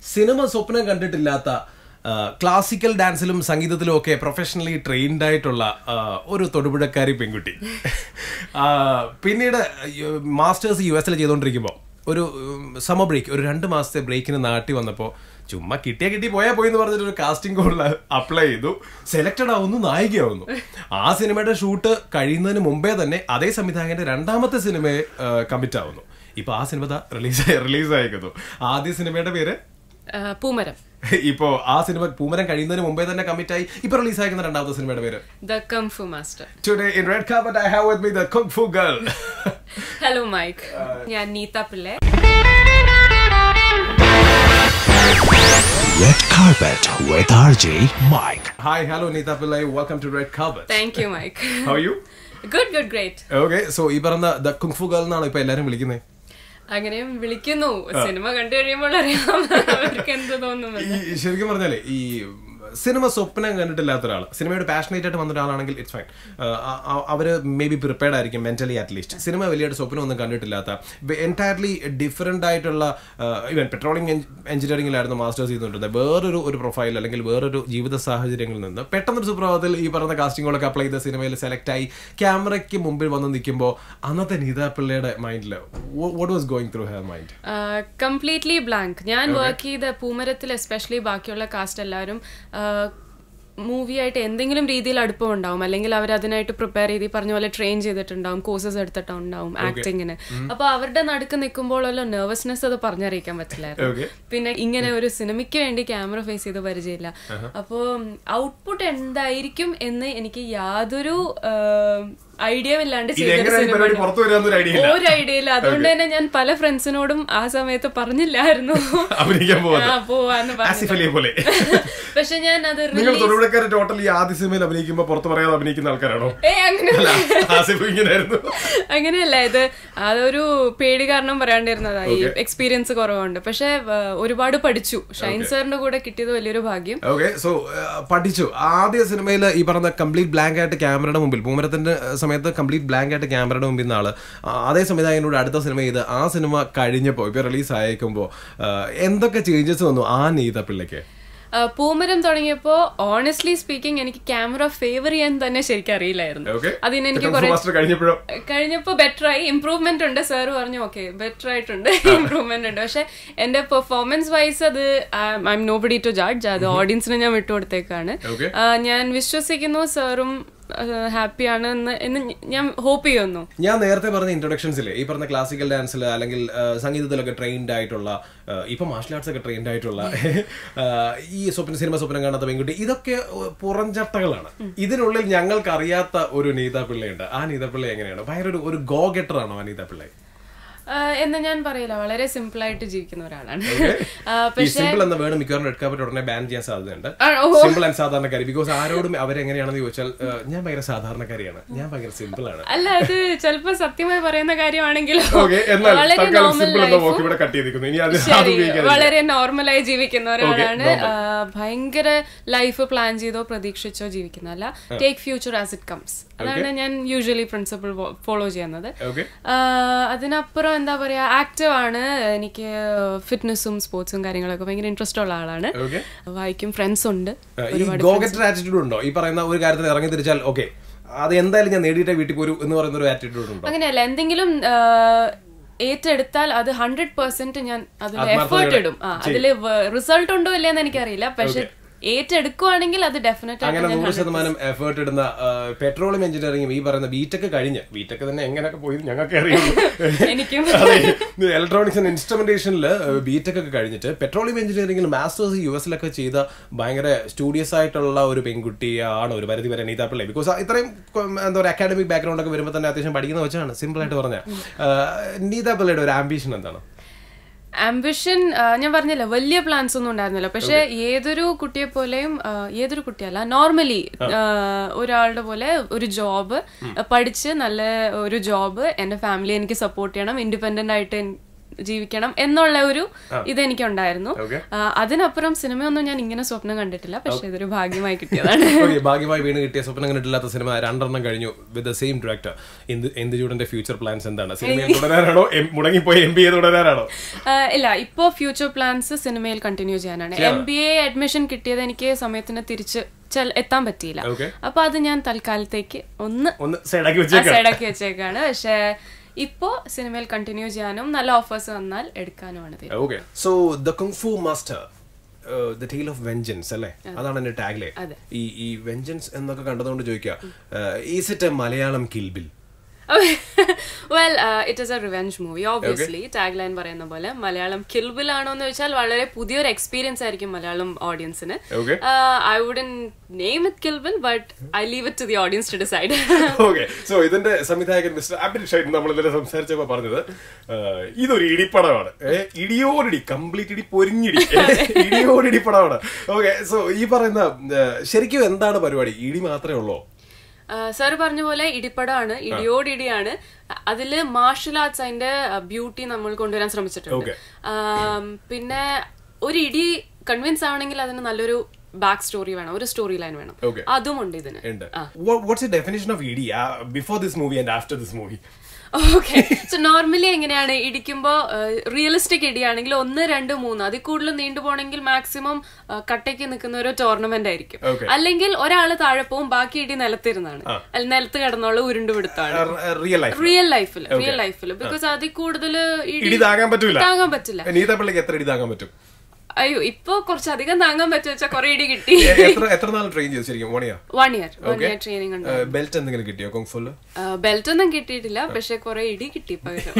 Cinema സ്വപ്നം കണ്ടിട്ടില്ലാത്ത classical ഡാൻസിലും സംഗീതത്തിലും ഒക്കെ പ്രൊഫഷണലി ട്രെയിൻഡ് ആയിട്ടുള്ള ആ, ഒരു തൊടുപുഴക്കാരി പെൺകുട്ടി ആ, പിന്നീട് മാസ്റ്റേഴ്സ് യു എസിൽ ചെയ്തുകൊണ്ടിരിക്കുമ്പോൾ ഒരു സമർ ബ്രേക്ക് ഒരു രണ്ട് മാസത്തെ ബ്രേക്കിന് നാട്ടി വന്നപ്പോൾ ചുമ്മാ കിട്ടിയാ കിട്ടി പോയാ പോയി എന്ന് പറഞ്ഞിട്ട് ഒരു കാസ്റ്റിംഗ് കോളിൽ അപ്ലൈ ചെയ്തു സെലക്റ്റഡ് ആവുന്നു നായികയാവുന്നു ആ സിനിമയുടെ ഷൂട്ട് കഴിയുന്നതിന് മുമ്പേ തന്നെ അതേ സംവിധായകന്റെ രണ്ടാമത്തെ സിനിമയെ കമ്മിറ്റ് ആവുന്നു ഇപ്പൊ ആ സിനിമ റിലീസ് റിലീസ് ആയിരിക്കുന്നു ആദ്യ സിനിമയുടെ പേര് ആ, പൂമരം ഇപ്പോ ആ സിനിമ പൂമരം കഴിയുന്നതിന് മുമ്പേ തന്നെ കമ്മിറ്റ് ആയി ഇപ്പൊ റിലീസ് ആയിരിക്കുന്ന രണ്ടാമത്തെ സിനിമയുടെ പേര് the kung fu master today in red carpet I have with me the കുക്ക് ഫു ഗേൾ ഹലോ മൈക്ക് ഞാൻ Neetha Pillai Red Carpet with RJ Mike. Hi hello Neetha Pillai welcome to red carpet thank you Mike how you good good great okay so ഈ പറഞ്ഞ the കുങ് ഫു girl എന്നാണ് ഇപ്പൊ എല്ലാരും വിളിക്കുന്നത് അങ്ങനെയും വിളിക്കുന്നു സിനിമ കണ്ടു കഴിയുമ്പോൾ അറിയാം അവർക്ക് എന്ത് തോന്നുമെന്ന് ഈ ശരിക്കും പറഞ്ഞാലേ ഈ സിനിമ സ്വപ്നം കണ്ടിട്ടില്ലാത്ത ഒരാൾ സിനിമയുടെ പാഷനേറ്റ് ആയിട്ട് വന്ന ഒരാളാണെങ്കിൽ ഇറ്റ്സ് ഫൈൻ അവര് മേ ബി പ്രിപ്പയർഡ് ആയിരിക്കും മെന്റലി അറ്റ്ലീസ്റ്റ് സിനിമ വലിയൊരു സ്വപ്നം ഒന്നും കണ്ടിട്ടില്ലാത്ത എൻറ്റയർലി ഡിഫറെന്റ് ആയിട്ടുള്ള ഇവൻ പെട്രോളിംഗ് എഞ്ചിനീയറിംഗിലായിരുന്നു മാസ്റ്റേഴ്സ് ചെയ്തുകൊണ്ടിരുന്നത് വേറൊരു ഒരു പ്രൊഫൈൽ അല്ലെങ്കിൽ വേറൊരു ജീവിത സാഹചര്യങ്ങളിൽ നിന്ന് പെട്ടെന്നൊരു സുപ്രഭാതത്തിൽ ഈ പറഞ്ഞ കാസ്റ്റിങ്ങുകളൊക്കെ അപ്ലൈ ചെയ്ത സിനിമയിൽ സെലക്ട് ആയി ക്യാമറയ്ക്ക് മുമ്പിൽ വന്ന് നിൽക്കുമ്പോൾ അന്നത്തെ നീതാ പിള്ളയുടെ മൈൻഡിൽ what was going through her mind completely blank ഞാൻ വർക്ക് ചെയ്ത പൂമരത്തിൽ എസ്പെഷ്യലി ബാക്കിയുള്ള കാസ്റ്റ് എല്ലാവരും മൂവി ആയിട്ട് എന്തെങ്കിലും രീതിയിൽ അടുപ്പം ഉണ്ടാവും അല്ലെങ്കിൽ അവർ അതിനായിട്ട് പ്രിപ്പയർ ചെയ്ത് ഈ പറഞ്ഞ പോലെ ട്രെയിൻ ചെയ്തിട്ടുണ്ടാവും കോഴ്സസ് എടുത്തിട്ടുണ്ടാവും ആക്ടിങ്ങിന് അപ്പൊ അവരുടെ നടുക്ക് നിൽക്കുമ്പോഴല്ലോ നെർവസ്നെസ് അത് പറഞ്ഞറിയിക്കാൻ പറ്റില്ലായിരുന്നു Okay. പിന്നെ ഇങ്ങനെ ഒരു സിനിമയ്ക്ക് വേണ്ടി ക്യാമറ ഫേസ് ചെയ്ത് പരിചയമില്ല അപ്പോ ഔട്ട്പുട്ട് എന്തായിരിക്കും എന്ന് എനിക്ക് യാതൊരു ഐഡിയ ഇല്ലാണ്ട് ചെയ്തൊരു ഇതെങ്ങനെയാണ് ഈ പരിപാടി സിനിമ പുറത്തു വരാന്നൊരു ഐഡിയ ഇല്ല ഒരു ഐഡിയ ഇല്ല അതുകൊണ്ട് തന്നെ ഞാൻ പല ഫ്രണ്ട്സിനോടും ആ സമയത്ത് പറഞ്ഞില്ലായിരുന്നു അഭിനയിക്കാൻ പോകുന്നത്. ആ, പോവാന്ന് ആസിഫ് അലിയെ പോലെ പക്ഷെ ഞാൻ അത് നിങ്ങൾ release- തൊടുപുഴക്കാരെ ടോട്ടൽ ഈ ആദ്യ സിനിമയിൽ അഭിനയിക്കുമ്പോൾ പുറത്ത് പറയാതെ അഭിനയിക്കുന്ന ആൾക്കാരാണോ ഏയ് അങ്ങനെയല്ല ആസിഫ് ഇങ്ങനെയായിരുന്നു അങ്ങനെയല്ല ഇത് അതൊരു പേടി കാരണം പറയാണ്ടിരുന്നതായി എക്സ്പീരിയൻസ് കുറവുണ്ട് പക്ഷെ ഒരുപാട് പഠിച്ചു ഷൈൻ സാറിന്റെ കൂടെ കിട്ടിയത് വലിയൊരു ഭാഗ്യം ഓക്കെ സോ പഠിച്ചു ആദ്യ സിനിമയിൽ ഈ പറഞ്ഞ കംപ്ലീറ്റ് ബ്ലാങ്ക് ആയിട്ട് ക്യാമറയുടെ മുമ്പിൽ പൂമരത്തിന്റെ ഏഹ്, സമയത്ത് കംപ്ലീറ്റ് ബ്ലാങ്ക് ആയിട്ട് ക്യാമറയുടെ മുമ്പിൽ നിന്ന് ആള് ആ, അതേ സംവിധായകനോട് അടുത്ത സിനിമ ചെയ്ത് ആ സിനിമ കഴിഞ്ഞപ്പോൾ ഇപ്പൊ റിലീസ് ആയേക്കുമ്പോൾ എന്തൊക്കെ ചേഞ്ചസ് വന്നു ആ നീത പിള്ളയ്ക്ക് ആ, പൂമരം തുടങ്ങിയപ്പോ ഓണസ്റ്റ്ലി സ്പീക്കിംഗ് എനിക്ക് ക്യാമറ ഫേവർ ചെയ്യാൻ തന്നെ ശരിക്കും അറിയില്ലായിരുന്നു ഓക്കെ അതിന് എനിക്ക് കുറെ മാസ്റ്റർ കഴിഞ്ഞപ്പോഴോ കഴിഞ്ഞപ്പോ ബെറ്റർ ആയി ഇമ്പ്രൂവ്മെന്റ് ഉണ്ട് സാർ പറഞ്ഞു ഓക്കെ ബെറ്റർ ആയിട്ടുണ്ട് ഇമ്പ്രൂവ്മെന്റ് ഉണ്ട് പക്ഷെ എന്റെ പെർഫോമൻസ് വൈസ് അത് I am nobody to judge അത് ഓഡിയൻസിന് ഞാൻ വിട്ടുകൊടുത്തേക്കാണ് Okay. ആ, ഞാൻ വിശ്വസിക്കുന്നു സാറും ഹാപ്പിയാണ് എന്ന് എന്ന് ഞാൻ ഹോപ്പ് ചെയ്യുന്നു ഞാൻ നേരത്തെ പറഞ്ഞ ഇൻട്രൊഡക്ഷൻസിൽ ഈ പറഞ്ഞ ക്ലാസിക്കൽ ഡാൻസിൽ അല്ലെങ്കിൽ ആ, സംഗീതത്തിലൊക്കെ ട്രെയിൻഡ് ആയിട്ടുള്ള ആ, ഇപ്പൊ മാർഷൽ ആർട്സ് ഒക്കെ ട്രെയിൻഡ് ആയിട്ടുള്ള ആ, ഈ സ്വപ്ന സിനിമ സ്വപ്നം കാണാത്ത പെൺകുട്ടി ഇതൊക്കെ പുറംചട്ടകളാണ് ഇതിനുള്ളിൽ ഞങ്ങൾക്ക് അറിയാത്ത ഒരു നീത പിള്ളയുണ്ട് ആ നീത പിള്ള എങ്ങനെയാണ് ഭയങ്കര ഒരു ഒരു ഗോ ഗെറ്റർ ആണോ ആ നീത പിള്ള ആ, എന്ന് ഞാൻ പറയില്ല വളരെ സിമ്പിൾ ആയിട്ട് ജീവിക്കുന്ന ഒരാളാണ് ആ, ഈ പക്ഷെ സിമ്പിൾ എന്ന വേർഡ് മിക്കവാറും റെഡ് കാർപ്പറ്റ് ഉടനെ ബാൻ ചെയ്യാൻ സാധ്യതയുണ്ട് ആ, ഓ. സിമ്പിൾ ആൻഡ് സാധാരണക്കാരി ബിക്കോസ് ആരോടും അവരെങ്ങനെയാണെന്ന് ചോദിച്ചാൽ ആ, ഞാൻ ഭയങ്കര സാധാരണക്കാരിയാണ് ഞാൻ ഭയങ്കര സിമ്പിൾ ആണ് അല്ല അത് ചിലപ്പോ സത്യമായി പറയുന്ന കാര്യമാണെങ്കിലും ഓക്കെ എന്നാൽ വളരെ തൽക്കാലം നോർമൽ സിമ്പിൾ എന്ന ലൈഫും വാക്ക് ഇവിടെ കട്ട് ചെയ്തിരിക്കുന്നു ഇനി അത് അത് ശരി ഉപയോഗിക്കാതെ വളരെ നോർമലായി ജീവിക്കുന്ന ഒരാളാണ് normal. ആ, ഭയങ്കര ലൈഫ് പ്ലാൻ ചെയ്തോ പ്രതീക്ഷിച്ചോ ജീവിക്കുന്നതല്ല take future as it comes അതാണ് ഞാൻ യൂഷ്വലി പ്രിൻസിപ്പിൾ ഫോളോ ചെയ്യുന്നത് ഓക്കെ ആ, അതിനപ്പുറം എന്താ പറയാ ആക്റ്റീവ് ആണ് എനിക്ക് ഫിറ്റ്നസ്സും സ്പോർട്സും കാര്യങ്ങളൊക്കെ ഭയങ്കര ഇൻട്രസ്റ്റ് ഉള്ള ആളാണ് ഓക്കെ വായിക്കും ഫ്രണ്ട്സ് ഉണ്ട് ഈ ഗോഗറ്റർ ആറ്റിറ്റ്യൂഡ് ഉണ്ടോ ഈ പറയുന്ന ഒരു കാര്യത്തിൽ ഇറങ്ങി തിരിച്ചാൽ ഓക്കെ അത് എന്തായാലും ഞാൻ നേടിയിട്ടേ വീട്ടിൽ പോരൂ എന്ന് പറയുന്ന ഒരു ആറ്റിറ്റ്യൂഡ് ഉണ്ടോ അങ്ങനെയല്ല എന്തെങ്കിലും ആ, ഏറ്റെടുത്താൽ അത് ഹൺഡ്രഡ് പെർസെന്റ് ഞാൻ അതിൽ ആത്മാർത്ഥതയോടെ എഫേർട്ട് ഇടും ആ അതിൽ റിസൾട്ട് ഉണ്ടോ ഇല്ലയെന്ന് എനിക്കറിയില്ല പക്ഷെ ഏറ്റെടുക്കുവാണെങ്കിൽ അത് ഡെഫിനറ്റ് അങ്ങനെ ആയിട്ട് നൂറ് ശതമാനം എഫേർട്ട് ഇടുന്ന പെട്രോളിയം എഞ്ചിനീയറിംഗും ഈ പറയുന്ന ബീറ്റൊക്കെ കഴിഞ്ഞ് ബീറ്റൊക്കെ തന്നെ എങ്ങനെയൊക്കെ പോയി ഞങ്ങൾക്ക് അറിയാം എനിക്കും ഇലക്ട്രോണിക്സ് ആൻഡ് ഇൻസ്ട്രുമെന്റേഷനിൽ ബിടെക് ഒക്കെ കഴിഞ്ഞിട്ട് പെട്രോളിയം എഞ്ചിനീയറിംഗിൽ മാസ്റ്റേഴ്സ് യു എസിലൊക്കെ ചെയ്ത ഭയങ്കര സ്റ്റുഡിയസ് ആയിട്ടുള്ള ഒരു പെൺകുട്ടിയാണ് ഒരു പരിധി വരെ നീതാ പിള്ളை ബിക്കോസ് ഇത്രയും കൊ- എന്താ പറയുക അക്കാഡമിക് ബാക്ക്ഗ്രൗണ്ട് ഒക്കെ വരുമ്പോൾ തന്നെ അത്യാവശ്യം പഠിക്കുന്ന വെച്ചാണ് സിമ്പിൾ ആയിട്ട് പറഞ്ഞ നീതാ പിള്ളയുടെ ഒരു ആംബിഷൻ എന്താണ് ആംബിഷൻ ഞാൻ പറഞ്ഞില്ല വലിയ പ്ലാൻസ് ഒന്നും ഉണ്ടായിരുന്നില്ല പക്ഷെ ഏതൊരു കുട്ടിയെ പോലെയും ആ, ഏതൊരു കുട്ടിയല്ല നോർമലി ഒരാളുടെ പോലെ ഒരു ജോബ് പഠിച്ച് നല്ല ഒരു ജോബ് എന്റെ ഫാമിലി എനിക്ക് സപ്പോർട്ട് ചെയ്യണം ഇൻഡിപെൻഡന്റ് ആയിട്ട് ജീവിക്കണം എന്നുള്ള ഒരു ഇതെനിക്കുണ്ടായിരുന്നു Okay. ആ, അതിനപ്പുറം സിനിമയൊന്നും ഞാൻ ഇങ്ങനെ സ്വപ്നം കണ്ടിട്ടില്ല പക്ഷെ ഇതൊരു ഭാഗ്യമായി കിട്ടിയതാണ് ഓക്കെ ഭാഗ്യമായി വീണ് കിട്ടിയ സ്വപ്നം കണ്ടിട്ടില്ലാത്ത സിനിമ രണ്ടെണ്ണം കഴിഞ്ഞു വിത്ത് ദ സെയിം ഡയറക്ടർ എന്ത് എന്ത് ചൂടന്റെ ഫ്യൂച്ചർ പ്ലാൻസ് എന്താണ് സിനിമയിൽ തുടരാനാണോ എം- മുടങ്ങിപ്പോയി എം ബി എ തുടരാനാണോ ആ, ഇല്ല ഇപ്പോ ഫ്യൂച്ചർ പ്ലാൻസ് സിനിമയിൽ കണ്ടിന്യൂ ചെയ്യാനാണ് എം ബി എ അഡ്മിഷൻ കിട്ടിയത് എനിക്ക് സമയത്തിന് തിരിച്ച് ചെൽ- എത്താൻ പറ്റിയില്ല Okay. അപ്പൊ അത് ഞാൻ തൽക്കാലത്തേക്ക് ഒന്ന് ഒന്ന് സൈഡാക്കി വെച്ചേക്കാം സൈഡാക്കി വെച്ചേക്കാണ് പക്ഷെ ഇപ്പോ സിനിമയിൽ കണ്ടിന്യൂ ചെയ്യാനും നല്ല ഓഫേഴ്സ് വന്നാൽ എടുക്കാനുമാണ് തീരുമാനം. Okay so the kung fu master the tale of vengeance അല്ലേ അതാണ് എന്റെ ടാഗ്ലേ അതെ. ഈ ഈ വെഞ്ചൻസ് എന്നൊക്കെ കണ്ടതുകൊണ്ട് ചോദിക്കുക is it a Malayalam Kill Bill well it is a revenge movie obviously tag line പറയുന്ന പോലെ മലയാളം കിൽബിൽ ആണോ എന്ന് വെച്ചാൽ വളരെ പുതിയൊരു എക്സ്പീരിയൻസ് ആയിരിക്കും മലയാളം ഓഡിയൻസിന് Okay. I wouldn't name it Kill Bill but I leave it to the audience to decide okay so ഇതിന്റെ സംവിധായകൻ മിസ്റ്റർ അബിൻ ഷൈൻ നമ്മൾ ഇന്നലെ സംസാരിച്ചപ്പോ പറഞ്ഞത് ആ, ഇതൊരു ഇടിപ്പടമാണ് ഏ, ഇടിയോടിടി കംപ്ലീറ്റ് ഇടി പൊരിഞ്ഞിടി ഇടിയോടിടി പടമാണ് ഓക്കെ സോ ഈ പറയുന്ന ആ, ശരിക്കും എന്താണ് പരിപാടി ഇടി മാത്രമേ ഉള്ളൂ സാർ പറഞ്ഞ പോലെ ഇടിപ്പടമാണ് ഇടിയോടിടിയാണ് അതില് മാർഷൽ ആർട്സ് അതിന്റെ ബ്യൂട്ടി നമ്മൾ കൊണ്ടുവരാൻ ശ്രമിച്ചിട്ടുണ്ട് Okay. ആം, പിന്നെ ഒരു ഇടി കൺവിൻസ് ആവണമെങ്കിൽ അതിന് നല്ലൊരു ബാക്ക് സ്റ്റോറി വേണം ഒരു സ്റ്റോറി ലൈൻ വേണം Okay. അതും ഉണ്ട് ഇതിന് ഉണ്ട് വാട്ട്സ് ഡെഫിനേഷൻ ഓഫ് ഇടി before this movie and after this movie okay so normally എങ്ങനെയാണ് ഇടിക്കുമ്പോ റിയലിസ്റ്റിക് ഇടിയാണെങ്കിൽ ഒന്ന് രണ്ട് മൂന്ന് അതിൽ കൂടുതൽ നീണ്ടുപോണെങ്കിൽ മാക്സിമം കട്ടയ്ക്ക് നിൽക്കുന്ന ഒരു ടൂർണമെന്റ് ആയിരിക്കും Okay. അല്ലെങ്കിൽ ഒരാള് താഴെ പോവും ബാക്കി ഇടി നിലത്തിരുന്നാണ് അല്ല നിലത്ത് കിടന്നുള്ള ഉരുണ്ടുപിടുത്താണ് റിയൽ ലൈഫ് റിയൽ ലൈഫിൽ റിയൽ ലൈഫിൽ ബിക്കോസ് അതിൽ കൂടുതൽ ഇടി താങ്ങാൻ പറ്റൂല താങ്ങാൻ പറ്റില്ല നീത പിള്ളിക്ക് എത്ര ഇടി താങ്ങാൻ പറ്റും അയ്യോ ഇപ്പൊ കുറച്ചധികം താങ്ങാൻ പറ്റും വെച്ചാൽ കുറെ ഇടി കിട്ടി എ- എത്ര എത്ര നാൾ ട്രെയിൻ ചെയ്തു ശരിക്കും one year one year one year training ഉണ്ട് ബെൽറ്റ് എന്തെങ്കിലും കിട്ടിയോ കുങ്ഫുല് ബെൽറ്റ് ഒന്നും കിട്ടിയിട്ടില്ല പക്ഷെ കുറെ ഇടി കിട്ടി പകരം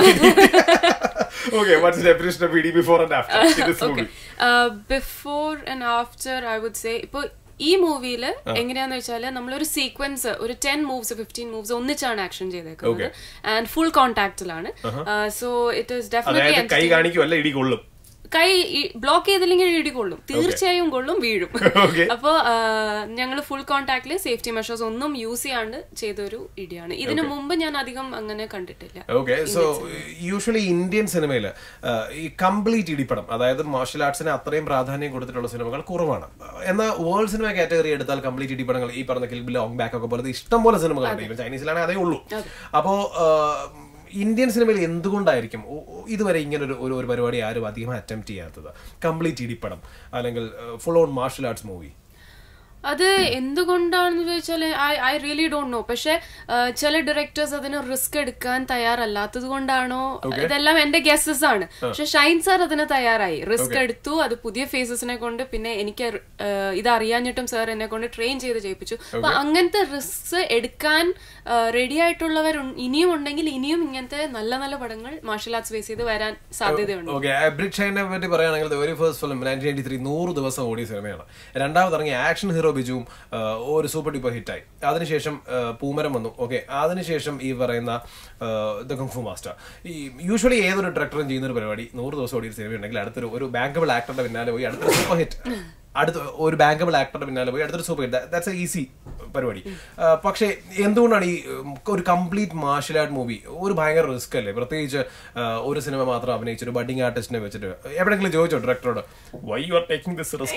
ഓക്കെ വാട്ട്സ് ഡെഫിനേഷൻ ഓഫ് ഇടി before and after this movie before and after I would say ഇപ്പൊ ഈ മൂവിയിൽ എങ്ങനെയാന്ന് വെച്ചാൽ നമ്മളൊരു സീക്വൻസ് ഒരു ടെൻ മൂവ്സ് ഫിഫ്റ്റീൻ മൂവ്സ് ഒന്നിച്ചാണ് ആക്ഷൻ ചെയ്തേക്കുന്നത് ആൻഡ് ഫുൾ കോൺടാക്റ്റിലാണ് സോ ഇറ്റ് ഈസ് അതായത് കൈ ഡെഫിനറ്റ്ലി കാണിക്കും അല്ല ഇടി കൊള്ളും കൈ ബ്ലോക്ക് ചെയ്തില്ലെങ്കിൽ ഇടി കൊള്ളും തീർച്ചയായും കൊള്ളും വീഴും Okay. അപ്പോ ഞങ്ങൾ ഫുൾ കോൺടാക്റ്റില് സേഫ്റ്റി മെഷേഴ്സ് ഒന്നും യൂസ് ചെയ്യാണ്ട് ചെയ്തൊരു ഇടിയാണ് ഇതിനു മുമ്പ് ഞാൻ അധികം അങ്ങനെ കണ്ടിട്ടില്ല ഓക്കെ സോ യൂഷ്വലി ഇന്ത്യൻ സിനിമയിൽ ഈ കംപ്ലീറ്റ് ഇടിപ്പടം അതായത് മാർഷൽ ആർട്സിന് അത്രയും പ്രാധാന്യം കൊടുത്തിട്ടുള്ള സിനിമകൾ കുറവാണ് എന്നാൽ വേൾഡ് സിനിമ കാറ്റഗറി എടുത്താൽ കംപ്ലീറ്റ് ഇടിപ്പടങ്ങൾ ഈ പറഞ്ഞ കിൽബിൽ ലോങ് ബാക്ക് ഒക്കെ പോലത്തെ ഇഷ്ടം പോലെ സിനിമകളുണ്ട് ഇവൻ ചൈനീസിലാണെങ്കിൽ അതേ ഉള്ളൂ അപ്പോ ആ, ഇന്ത്യൻ സിനിമയിൽ എന്തുകൊണ്ടായിരിക്കും ഒ- ഒ- ഇതുവരെ ഇങ്ങനെ ഒരു ഒരു- ഒരു പരിപാടി ആരും അധികം അറ്റംപ്റ്റ് ചെയ്യാത്തത് കംപ്ലീറ്റ് ഇടിപ്പടം അല്ലെങ്കിൽ full on martial arts movie അത് എന്തുകൊണ്ടാണെന്ന് ചോദിച്ചാൽ I I really don't know പക്ഷെ ചില ഡയറക്ടേഴ്സ് അതിന് റിസ്ക് എടുക്കാൻ തയ്യാറല്ലാത്തത് കൊണ്ടാണോ ഇതെല്ലാം എന്റെ ഗസസ് ആണ് പക്ഷെ ഷൈൻ സാർ അതിന് തയ്യാറായി റിസ്ക് എടുത്തു അത് പുതിയ ഫേസസിനെ കൊണ്ട് പിന്നെ എനിക്ക് ആ, ഇത് അറിയാഞ്ഞിട്ടും സാർ എന്നെ കൊണ്ട് ട്രെയിൻ ചെയ്ത് ചെയ്യിപ്പിച്ചു അപ്പൊ അങ്ങനത്തെ റിസ്ക് എടുക്കാൻ റെഡി ആയിട്ടുള്ളവർ ഉൺ- ഇനിയും ഉണ്ടെങ്കിൽ ഇനിയും ഇങ്ങനത്തെ നല്ല നല്ല പടങ്ങൾ മാർഷൽ ആർട്സ് ബേസ് ചെയ്ത് വരാൻ സാധ്യതയുണ്ട് ഓക്കെ ബ്രിഡ് ഷൈനെ പറ്റി പറയുകയാണെങ്കിൽ the very first film nineteen eighty three നൂറ് ദിവസം ഓടിയ സിനിമയാണ് രണ്ടാമത് ഇറങ്ങിയ ആക്ഷൻ ഹീറോ ബിജുവും ആ, ഒരു സൂപ്പർ ഡ്യൂപ്പർ ഹിറ്റായി അതിനുശേഷം ആ, പൂമരം വന്നു ഓക്കെ അതിനുശേഷം ഈ പറയുന്ന ദ കുങ്ഫു മാസ്റ്റർ ഈ യൂഷ്വലി ഏതൊരു ഡയറക്ടറും ചെയ്യുന്ന ഒരു പരിപാടി നൂറ് ദിവസം ഓടിയ സിനിമ ഉണ്ടെങ്കിൽ അടുത്തൊരു ഒരു ബാങ്കബിൾ ആക്ടറുടെ പിന്നാലെ പോയി അടുത്തൊരു സൂപ്പർ ഹിറ്റ് അടുത്ത ഒരു ബാങ്കബിൾ ആക്ടറുടെ പിന്നാലെ പോയി അടുത്തൊരു super hit that's a easy പരിപാടി ആ, പക്ഷേ എന്തുകൊണ്ടാണ് ഈ ഉം, ഒരു കംപ്ലീറ്റ് മാർഷൽ ആർട്ട് മൂവി ഒരു ഭയങ്കര റിസ്ക് അല്ലേ പ്രത്യേകിച്ച് ആ, ഒരു സിനിമ മാത്രം അഭിനയിച്ച ഒരു ബഡിങ് ആർട്ടിസ്റ്റിനെ വെച്ചിട്ട് എവിടെയെങ്കിലും ചോദിച്ചോ ഡയറക്ടറോട് why you are taking this risk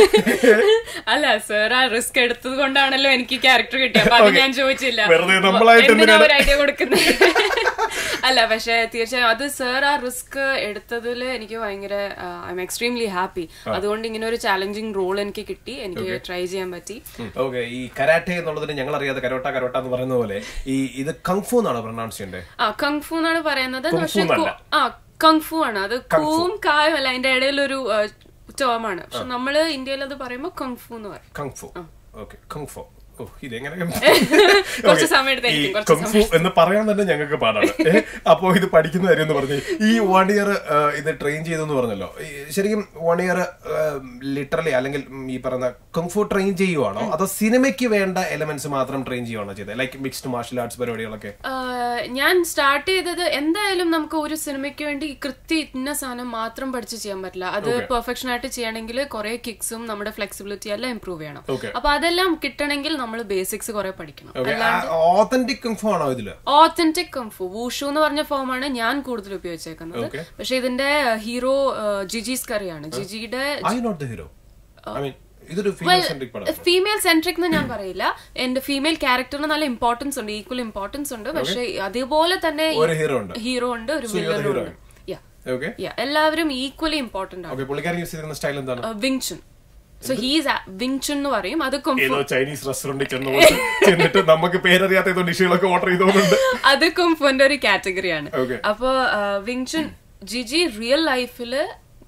അല്ല സർ ആ റിസ്ക് എടുത്തത് കൊണ്ടാണല്ലോ എനിക്ക് ക്യാരക്ടർ കിട്ടിയത് അപ്പൊ അത് Okay. ഞാൻ ചോദിച്ചില്ല വെറുതെ നമ്മളായിട്ട് എന്തിനാ എന്തിനാണ്? ഒരു ഐഡിയ കൊടുക്കുന്നത് അല്ല പക്ഷെ തീർച്ചയായും അത് സർ ആ റിസ്ക് എടുത്തതിൽ എനിക്ക് ഭയങ്കര ഐ എം എക്സ്ട്രീംലി ഹാപ്പി അതുകൊണ്ട് ഇങ്ങനെ ഒരു ചാലഞ്ചിങ് റോൾ എനിക്ക് കിട്ടി എനിക്ക് ട്രൈ ചെയ്യാൻ പറ്റി ഓക്കെ ഈ കരാട്ടെ എന്നുള്ളതിന് ഞങ്ങൾ അറിയാതെ കരോട്ട കരോട്ട എന്ന് പറയുന്ന പോലെ ഈ ഇത് കങ്ഫു എന്നാണ് പ്രൊണൗൺസ് ചെയ്യേണ്ടത് ആ കങ്ഫു എന്നാണ് പറയുന്നത് കുങ്ഫു പക്ഷെ എന്നല്ല. കു- ആ കങ്ഫു ആണ് അത് കൂവും കായും അല്ല അതിന്റെ ഇടയിലൊരു ടേമാണ് പക്ഷെ നമ്മള് ഇന്ത്യയിൽ അത് പറയുമ്പോൾ കങ്ഫു എന്ന് പറയും കങ്ഫു ഓക്കെ കങ്ഫു ഓ ഇതെങ്ങനെ കുറച്ച് സമയം എടുത്തായിരിക്കും, കുറച്ച് കങ്ഫു എന്ന് പറയാൻ തന്നെ ഞങ്ങൾക്ക് പാടാണ് ഏ, അപ്പോ ഇത് പഠിക്കുന്ന കാര്യം എന്ന് പറഞ്ഞു ഈ വൺ ഇയർ ഇത് ട്രെയിൻ ചെയ്തു എന്ന് പറഞ്ഞല്ലോ ഈ ശരിക്കും വൺ ഇയർ ലിറ്ററലി അല്ലെങ്കിൽ ഉം, ഈ പറയുന്ന കങ്ഫു ട്രെയിൻ ചെയ്യുവാണോ അതോ സിനിമയ്ക്ക് വേണ്ട എലമെന്റ്സ് മാത്രം ട്രെയിൻ ചെയ്യുവാണോ ചെയ്തത് ലൈക്ക് മിക്സ്ഡ് മാർഷൽ ആർട്സ് പരിപാടികളൊക്കെ ആഹ് ഞാൻ സ്റ്റാർട്ട് ചെയ്തത് എന്തായാലും നമുക്ക് ഒരു സിനിമയ്ക്ക് വേണ്ടി കൃത്യ ഇന്ന സാധനം മാത്രം പഠിച്ച് ചെയ്യാൻ പറ്റില്ല അത് പെർഫെക്ഷൻ ആയിട്ട് ചെയ്യണമെങ്കിൽ കുറെ കിക്സും നമ്മുടെ ഫ്ലെക്സിബിലിറ്റി എല്ലാം ഇംപ്രൂവ് ചെയ്യണം Okay. അപ്പൊ അതെല്ലാം കിട്ടണമെങ്കിൽ നമ്മൾ ബേസിക്സ് കുറെ പഠിക്കണം ഓത്തന്റിക് കുംഫു ആണോ ഇതില് ഓത്തന്റിക് കംഫു വൂഷു എന്ന് പറഞ്ഞ ഫോമാണ് ഞാൻ കൂടുതൽ ഉപയോഗിച്ചേക്കുന്നത് Okay. പക്ഷെ ഇതിന്റെ ഹീറോ ജിജീസ് കറിയാണ് ജിജിയുടെ I not the hero I mean ഇതൊരു ഫീമെയിൽ സെൻട്രിക് പടം ഫീമെയിൽ സെൻട്രിക് എന്ന് ഞാൻ പറയില്ല എന്റെ ഫീമെയിൽ ക്യാരക്ടറിന് നല്ല ഇമ്പോർട്ടൻസ് ഉണ്ട് ഈക്വൽ ഇമ്പോർട്ടൻസ് ഉണ്ട് പക്ഷെ അതേപോലെ തന്നെ ഒരു ഹീറോ ഉണ്ട് ഹീറോ ഉണ്ട് ഒരു So, you're the വില്ലനും ഉണ്ട് heroine. Yeah. Okay Yeah. എല്ലാവരും ഈക്വലി ഇമ്പോർട്ടന്റ് ആണ് ഓക്കെ പുള്ളിക്കാരൻ യൂസ് ചെയ്തിരുന്ന സ്റ്റൈൽ എന്താണ് വിങ്ചുൻ സോ ഹീസ് വിങ്ചുൻ എന്ന് പറയും അത് കുംഫു ഏതോ ചൈനീസ് റെസ്റ്റോറന്റിൽ ചെന്നുകൊണ്ട് ചെന്നിട്ട് നമുക്ക് പേരറിയാത്ത ഏതോ ഡിഷുകളൊക്കെ ഓർഡർ ചെയ്തോണ്ട് അത് കുംഫുന്റെ ഒരു കാറ്റഗറിയാണ് Okay. അപ്പോ വിങ്ചുൻ ജിജി റിയൽ ലൈഫില്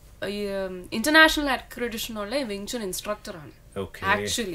ഇന്റർനാഷണൽ അക്രഡിഷൻ ഉള്ള വിങ്ചുൻ ഇൻസ്ട്രക്ടർ ആണ് Okay. ആക്ച്വലി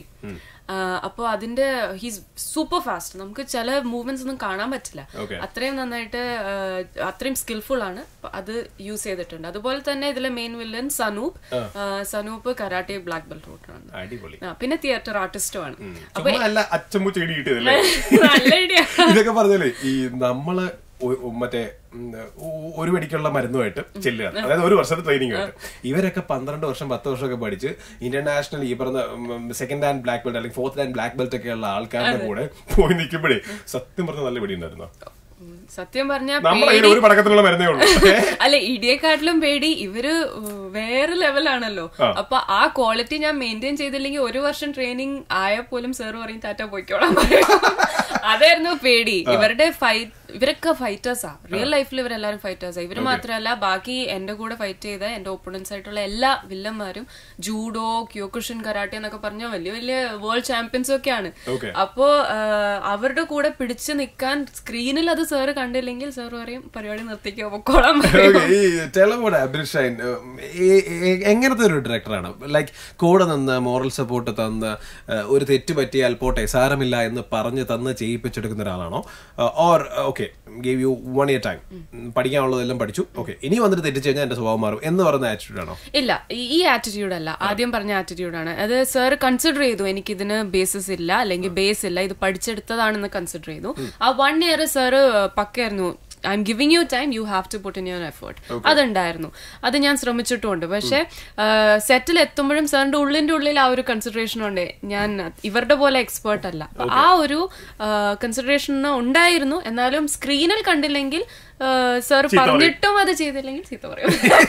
അപ്പൊ അതിന്റെ ഹീസ് സൂപ്പർ ഫാസ്റ്റ് നമുക്ക് ചില മൂവ്മെന്റ്സ് ഒന്നും കാണാൻ പറ്റില്ല Okay. അത്രയും നന്നായിട്ട് ആ, അത്രയും സ്കിൽഫുൾ ആണ് അപ്പൊ അത് യൂസ് ചെയ്തിട്ടുണ്ട് അതുപോലെ തന്നെ ഇതിലെ മെയിൻ വില്ലൻ സനൂപ് ആ, സനൂപ് കരാട്ടെ ബ്ലാക്ക് ബെൽറ്റ് റൂട്ടാണ് അടിപൊളി പിന്നെ തിയേറ്റർ ആർട്ടിസ്റ്റും ആണ് അപ്പൊ ചുമ്മാ അല്ല അച്ചമ്മു ചെടി കിട്ടിയതല്ലേ നല്ല ഐഡിയ ഇതൊക്കെ പറഞ്ഞാലേ ഈ നമ്മള് ഒ- ഒ- മറ്റേ ഉം, ഒ- ഒരു വെടിക്കുള്ള മരുന്നുമായിട്ട് ചെല്ലുക അതായത് ഒരു വർഷത്തെ ട്രെയിനിങ് ആയിട്ട് ഇവരൊക്കെ പന്ത്രണ്ട് വർഷം പത്ത് വർഷമൊക്കെ പഠിച്ച് ഇന്റർനാഷണൽ ഈ പറഞ്ഞ സെക്കൻഡ് ഹാൻഡ് ബ്ലാക്ക് ബെൽറ്റ് അല്ലെങ്കിൽ ഫോർത്ത് ഹാൻഡ് ബ്ലാക്ക് ബെൽറ്റ് ഒക്കെ ഉള്ള ആൾക്കാരുടെ കൂടെ പോയി നിൽക്കുമ്പോഴേ സത്യം പറഞ്ഞ നല്ല വെടി ഉണ്ടായിരുന്നു ഉം, സത്യം പറഞ്ഞാൽ നമ്മളങ്ങനെ ഒരു പടക്കത്തിലുള്ള മരുന്നേ ഉള്ളൂ അല്ല ഇടിയെക്കാട്ടിലും പേടി ഇവര് ഉം, വേറെ ലെവലാണല്ലോ അപ്പൊ ആ ക്വാളിറ്റി ഞാൻ മെയിൻറ്റെയിൻ ചെയ്തില്ലെങ്കിൽ ഒരു വർഷം ട്രെയിനിങ് ആയാൽ പോലും സാർ പറയും ടാറ്റ പോയിക്കോളാൻ പറയും അതായിരുന്നു പേടി ഇവരുടെ ഫൈറ്റ് ഇവരൊക്കെ ഫൈറ്റേഴ്സാ റിയൽ ലൈഫിൽ ഇവരെല്ലാരും ഫൈറ്റേഴ്സാ ഇവര് മാത്രമല്ല ബാക്കി എന്റെ കൂടെ ഫൈറ്റ് ചെയ്ത എന്റെ ഓപ്പണൻസ് ആയിട്ടുള്ള എല്ലാ വില്ലന്മാരും ജൂഡോ ക്യോക്കുഷൻ കരാട്ടെ എന്നൊക്കെ പറഞ്ഞ വലിയ വലിയ വേൾഡ് ചാമ്പ്യൻസും ഒക്കെയാണ് Okay. അപ്പോ ആ, അവരുടെ കൂടെ പിടിച്ചു നിൽക്കാൻ സ്ക്രീനിൽ അത് സാറ് കണ്ടില്ലെങ്കിൽ സാർ പറയും പരിപാടി നിർത്തിക്കോ പൊക്കോളാൻ പറയും Okay, ഈ ടെലമോടെ അബ്ദുൽ ഷൈൻ ഏ- ഏ- എങ്ങനത്തെ ഒരു ഡയറക്ടറാണ് ലൈക്ക് കൂടെ നിന്ന് മോറൽ സപ്പോർട്ട് തന്ന് ഏഹ്, ഒരു തെറ്റ് പറ്റിയാൽ പോട്ടെ സാരമില്ല എന്ന് പറഞ്ഞ് തന്ന് ചെയ്യിപ്പിച്ചെടുക്കുന്ന ഒരാളാണോ or okay gave you one year time പഠിക്കാനുള്ളതെല്ലാം പഠിച്ചു ഓക്കെ ഇനി വന്നിട്ട് തെറ്റിച്ച് കഴിഞ്ഞാൽ എന്റെ സ്വഭാവം മാറും എന്ന് പറയുന്ന ആറ്റിറ്റ്യൂഡ് ആണോ ഇല്ല ഈ- ഈ ആറ്റിറ്റ്യൂഡ് അല്ല ആദ്യം പറഞ്ഞ ആറ്റിറ്റ്യൂഡാണ് അത് സാർ കൺസിഡർ ചെയ്തു എനിക്ക് ഇതിന് ബേസിസ് ഇല്ല അല്ലെങ്കിൽ ബേസ് ഇല്ല ഇത് പഠിച്ചെടുത്തതാണെന്ന് കൺസിഡർ ചെയ്തു ആ വൺ ഇയർ സാറ് പക്കായിരുന്നു I am giving you time you have to put in your effort അതുണ്ടായിരുന്നു അത് ഞാൻ ശ്രമിച്ചിട്ടുമുണ്ട് പക്ഷെ സെറ്റിൽ എത്തുമ്പോഴും സാറിന്റെ ഉള്ളിന്റെ ഉള്ളിൽ ആ ഒരു കൺസിഡറേഷൻ ഉണ്ട് ഞാൻ ഇവരുടെ പോലെ എക്സ്പേർട്ട് അല്ല അപ്പൊ ആ ഒരു കൺസിഡറേഷൻ ഉണ്ടായിരുന്നു എന്നാലും സ്ക്രീനിൽ കണ്ടില്ലെങ്കിൽ സാർ പറഞ്ഞിട്ടും അത് ചെയ്തില്ലെങ്കിൽ ചീത്ത പറയും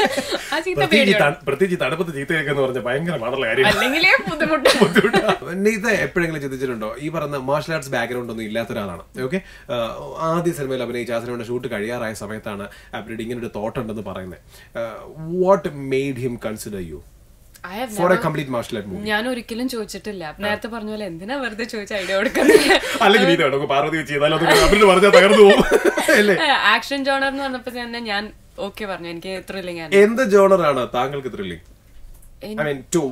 ആ ചീത്ത പ്രത്യേകിച്ച് ഈ പേടിയാണ് ത- പ്രത്യേകിച്ച് ഈ തണുപ്പത്ത് ചീത്ത കേൾക്കുന്ന പറഞ്ഞ ഭയങ്കര പാടുള്ള കാര്യം അല്ലെങ്കിലേ ബുദ്ധിമുട്ട് നീത എപ്പോഴെങ്കിലും ചിന്തിച്ചിട്ടുണ്ടോ ഈ പറഞ്ഞ മാർഷൽ ആർട്സ് ബാക്ക്ഗ്രൗണ്ട് ഒന്നും ഇല്ലാത്ത ഒരാളാണ് ഓക്കെ ആദ്യ സിനിമയിൽ അഭിനയിച്ച ആ സിനിമയുടെ ഷൂട്ട് കഴിയാറായ സമയത്താണ് അബ്രിഡ് ഇങ്ങനെ ഒരു തോട്ട് ഉണ്ടെന്ന് പറയുന്നത് what made him consider you I have for a never- complete martial art movie ഞാൻ ഒരിക്കലും ചോദിച്ചിട്ടില്ല നേരത്തെ പറഞ്ഞ പോലെ എന്തിനാ വെറുതെ ചോദിച്ച ഐഡിയ കൊടുക്കുന്നത് അല്ലെങ്കിൽ നീത നമുക്ക് പാർവതി വെച്ച് ചെയ്താലും അത് അബ്രിഡ് പറഞ്ഞാൽ തകർന്നു പോകും അല്ലേ ആക്ഷൻ ജോണർ എന്ന് പറഞ്ഞപ്പോ തന്നെ ഞാൻ ഓക്കെ പറഞ്ഞു എനിക്ക് ത്രില്ലിംഗ് ആണ് എന്ത് ജോണറാണ് താങ്കൾക്ക് thrilling I mean to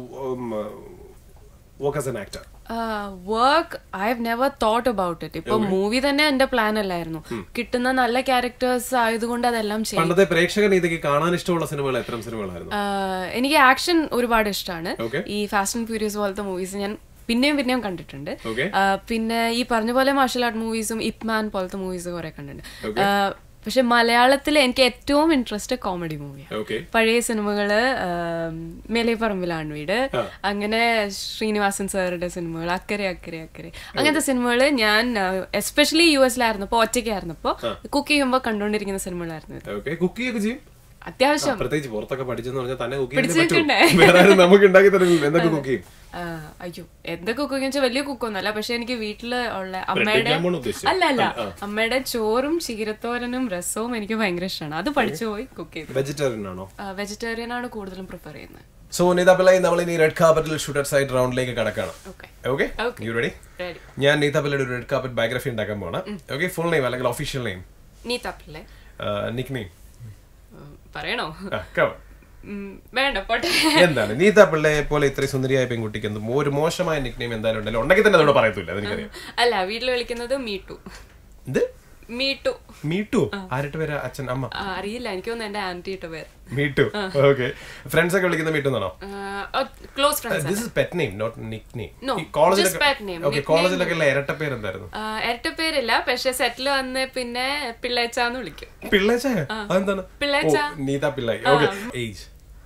work as an actor work I have never thought about it ഇപ്പൊ മൂവി തന്നെ എന്റെ പ്ലാൻ അല്ലായിരുന്നു കിട്ടുന്ന നല്ല ക്യാരക്ടേഴ്സ് ആയതുകൊണ്ട് അതെല്ലാം ചെയ്യും പണ്ടത്തെ പ്രേക്ഷകൻ ഇതൊക്കെ കാണാൻ ഇഷ്ടമുള്ള സിനിമകൾ എത്തരം സിനിമകളായിരുന്നു ആഹ് എനിക്ക് ആക്ഷൻ ഒരുപാട് ഇഷ്ടമാണ് Okay. ഈ ഫാസ്റ്റ് ആൻഡ് ഫ്യൂരിയസ് പോലത്തെ മൂവീസ് ഞാൻ പിന്നെയും പിന്നെയും കണ്ടിട്ടുണ്ട് Okay. ആഹ് പിന്നെ ഈ പറഞ്ഞ പോലെ മാർഷൽ ആർട്ട് മൂവീസും ഇപ്മാൻ പോലത്തെ മൂവീസ് കുറെ കണ്ടിട്ടുണ്ട് ആഹ് പക്ഷെ മലയാളത്തിൽ എനിക്ക് ഏറ്റവും ഇൻട്രസ്റ്റ് കോമഡി മൂവിയാണ് ഓക്കെ പഴയ സിനിമകള് ആം, മേലെ പറമ്പിലാണ് വീട് അങ്ങനെ ശ്രീനിവാസൻ സാറുടെ സിനിമകൾ അക്കരെ അക്കരെ അക്കരെ അങ്ങനത്തെ സിനിമകള് ഞാൻ എസ്പെഷ്യലി യു എസിലായിരുന്നപ്പോ ഒറ്റയ്ക്കായിരുന്നപ്പോ കുക്ക് ചെയ്യുമ്പോ കണ്ടോണ്ടിരിക്കുന്ന സിനിമകളായിരുന്നു ഇത് ഓക്കെ കുക്ക് ചെയ്യൊക്കെ ചെയ്യും അത്യാവശ്യം പ്രത്യേകിച്ച് പുറത്തൊക്കെ പഠിച്ചെന്ന് പറഞ്ഞാൽ തന്നെ കുക്ക് പിടിച്ച് ചെയ്യാൻ നിൽക്കണ്ടേ? വേറെ ആരും നമുക്ക് ഉണ്ടാക്കി തരില്ല എന്തൊക്കെ കുക്ക് ചെയ്യും ആ, അയ്യോ എന്തൊക്കെ കുക്കിംഗ് വെച്ചാൽ വലിയ കുക്കൊന്നുമല്ല പക്ഷെ എനിക്ക് വീട്ടില് ഉള്ള അമ്മയുടെ വെക്കാമോന്ന് ഉദ്ദേശിച്ചത്? അല്ല അല്ല അമ്മയുടെ ചോറും ചീരത്തോരനും രസവും എനിക്ക് ഭയങ്കര ഇഷ്ടമാണ് അത് പഠിച്ചു പോയി കുക്ക് ചെയ്തു വെജിറ്റേറിയൻ ആണോ വെജിറ്റേറിയൻ ആണ് കൂടുതലും പ്രിഫർ ചെയ്യുന്നത് സോ നീത പിള്ളൈ നമ്മൾ ഇനി റെഡ് കാർപ്പറ്റിൽ ഷൂട്ടർ സൈഡ് റൗണ്ടിലേക്ക് കടക്കണം okay okay Okay. You ready ready ഞാൻ നീത പിള്ളയുടെ ഒരു റെഡ് കാർപ്പറ്റ് ബയോഗ്രഫി ഉണ്ടാക്കാൻ പോണ ഓക്കെ ഫുൾ നെയിം അല്ലെങ്കിൽ ഒഫീഷ്യൽ നെയിം നീ തപ്പില്ലേ നിക് നെയിം പറയണോ കവ ഉം, വേണ്ട പോട്ടെ എന്താണ് നീത പിള്ളയെ പോലെ ഇത്രയും സുന്ദരിയായ പെൺകുട്ടിക്ക് എന്തും ഒരു മോശമായ നിക് നെയിം എന്തായാലും ഉണ്ടല്ലോ ഉണ്ടെങ്കിൽ തന്നെ അതോട് പറയത്തില്ല അതെനിക്കറിയാം അല്ല വീട്ടിൽ വിളിക്കുന്നത് മീട്ടു ഇത് മീട്ടു മീട്ടു ആരുടെ പേര് അച്ഛൻ അമ്മ ആ, അറിയില്ല എനിക്ക് തോന്നുന്നു എന്റെ ആന്റിയുടെ പേര് മീട്ടു ഓക്കെ ഫ്രണ്ട്സ് ഒക്കെ വിളിക്കുന്ന മീട്ടു എന്നാണോ close friends this is pet name not nick name No, just pet name. Okay Nickname- കോളേജിലൊക്കെ ഉള്ള ഇരട്ട പേര് എന്തായിരുന്നു ഇരട്ട പേരില്ല പക്ഷെ സെറ്റിൽ വന്ന് പിന്നെ പിള്ളേച്ചാന്ന് വിളിക്കും പിള്ളേച്ചായ അതെന്താണ് പിള്ളേച്ച. ഓ, Neetha Pillai okay age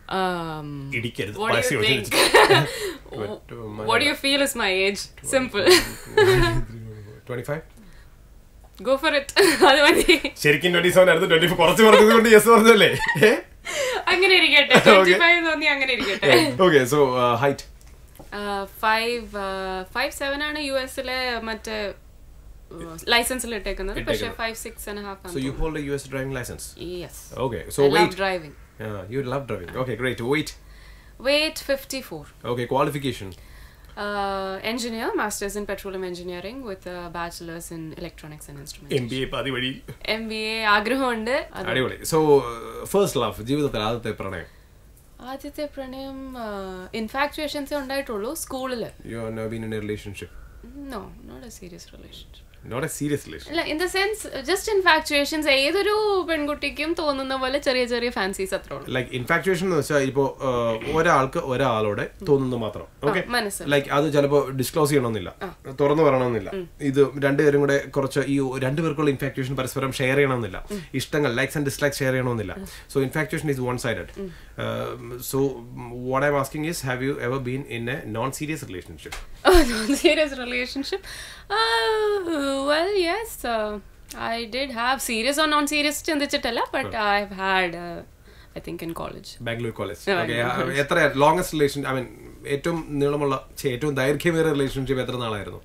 Um, ഇടിക്കരുത് what do പരസ്യം you വെച്ച് think? what do you feel is my age? Simple. Twenty five Go for it. അത് മതി ശരിക്കും ട്വന്റി സെവൻ ആയിരുന്നു ട്വന്റി കുറച്ച് പറഞ്ഞത് കൊണ്ട് യെസ് പറഞ്ഞല്ലേ അങ്ങനെ ഇരിക്കട്ടെ ട്വന്റി ഫൈവ് തോന്നി അങ്ങനെ ഇരിക്കട്ടെ okay so height five five seven ആണ് യു എസിലെ മറ്റേ ലൈസൻസിൽ ഇട്ടേക്കുന്നത് പക്ഷെ ഇട്ടേക്കുന്നത്. Five six and half so you hold a U S driving license yes okay so love wait driving you love driving okay great weight weight fifty four okay qualification engineer masters in petroleum engineering with bachelors in electronics and M instrument B A പാതി വഴി M B A ആഗ്രഹമുണ്ട് അത് അടിപൊളി so first love ജീവിതത്തിൽ ആദ്യത്തെ പ്രണയം ആദ്യത്തെ പ്രണയം ഇൻഫാക്ച്വേഷൻസേ ഉണ്ടായിട്ടുള്ളൂ സ്കൂളില് you are no been in a relationship no not a serious relationship not a serious relation അല്ല in the sense just infatuations ഏതൊരു പെൺകുട്ടിക്കും തോന്നുന്ന പോലെ ചെറിയ ചെറിയ ഫാൻസീസ് അത്രേ ഉള്ളൂ ലൈക്ക് ഇൻഫാക്ച്വേഷൻ എന്ന് വെച്ചാൽ ഇപ്പോ ആഹ്, ഒരാൾക്ക് ഒരാളോട് തോന്നുന്നു മാത്രം ഓക്കെ മനസ്സിൽ. ലൈക്ക് അത് ചിലപ്പോ ഡിസ്ക്ലോസ് ചെയ്യണമെന്നില്ല തുറന്നു പറയണമെന്നില്ല ഇത് രണ്ടുപേരും കൂടെ കുറച്ച് ഈ രണ്ടുപേർക്കുള്ള ഇൻഫാക്ച്വേഷൻ പരസ്പരം ഷെയർ ചെയ്യണമെന്നില്ല ഇഷ്ടങ്ങൾ ലൈക്സ് ആൻഡ് ഡിസ്ലൈക്സ് ഷെയർ ചെയ്യണമെന്നില്ല so infatuation is one sided so what I asking is have you ever been in a non serious relationship serious relationship well yes I did have serious or non serious ചിന്തിച്ചിട്ടല്ല but I have had I think in college Bangalore college Yeah, okay Bangalore എത്ര longest relation I mean ഏറ്റവും നീളമുള്ള ഛെ, ഏറ്റവും ദൈർഘ്യമേറിയ relationship എത്ര നാളായിരുന്നു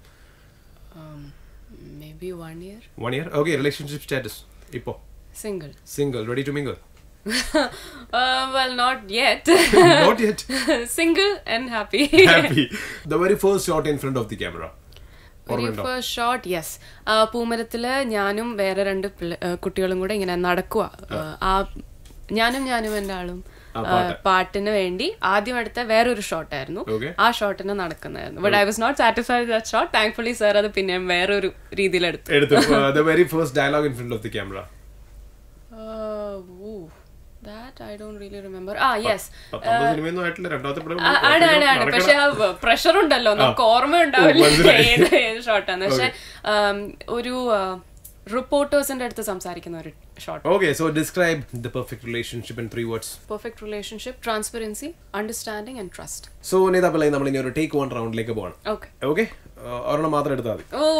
may be one year one year okay relationship status ഇപ്പോ single single ready to mingle well not yet Not yet. Single and happy Happy. The very first shot in front of the camera. Very ഓർമ്മയുണ്ടോ? First shot yes പൂമരത്തില് ഞാനും വേറെ രണ്ട് പിള്ള- ആ, കുട്ടികളും കൂടെ ഇങ്ങനെ നടക്കുക ആ ഞാനും ഞാനും എൻ്റെ ആളും ആ, ആ, പാട്ടിന് വേണ്ടി ആദ്യം എടുത്ത വേറൊരു ഷോട്ടായിരുന്നു Okay. ആ ഷോട്ടിന് നടക്കുന്നതായിരുന്നു but I was not satisfied that shot thankfully sir അത് പിന്നെ വേറൊരു രീതിയിൽ എടുത്തു എടുത്തു the very first dialogue in front of the camera that I don't really remember ആ യെസ് പത്തൊമ്പത് സിനിമയൊന്നും ആയിട്ടില്ല രണ്ടാമത്തെ പടം ആണ് ആണ് ആണ് പക്ഷെ ആ പ്രഷർ ഉണ്ടല്ലോ നമുക്ക് ഓർമ്മ ഉണ്ടാവില്ല ഓ, മനസ്സിലായി. ഏത് ഏത് ഷോട്ടാന്ന് പക്ഷെ ആം, ഒരു റിപ്പോർട്ടേഴ്സിന്റെ അടുത്ത് സംസാരിക്കുന്ന ഒരു shot okay so describe the perfect relationship in three words perfect relationship transparency understanding and trust so Neetha Pillai നമ്മൾ ഇനി ഒരു ടേക്ക് വൺ റൗണ്ടിലേക്ക് പോകണം ഓക്കെ ഓക്കെ ഒരെണ്ണം മാത്രം എടുത്താൽ മതി ഓ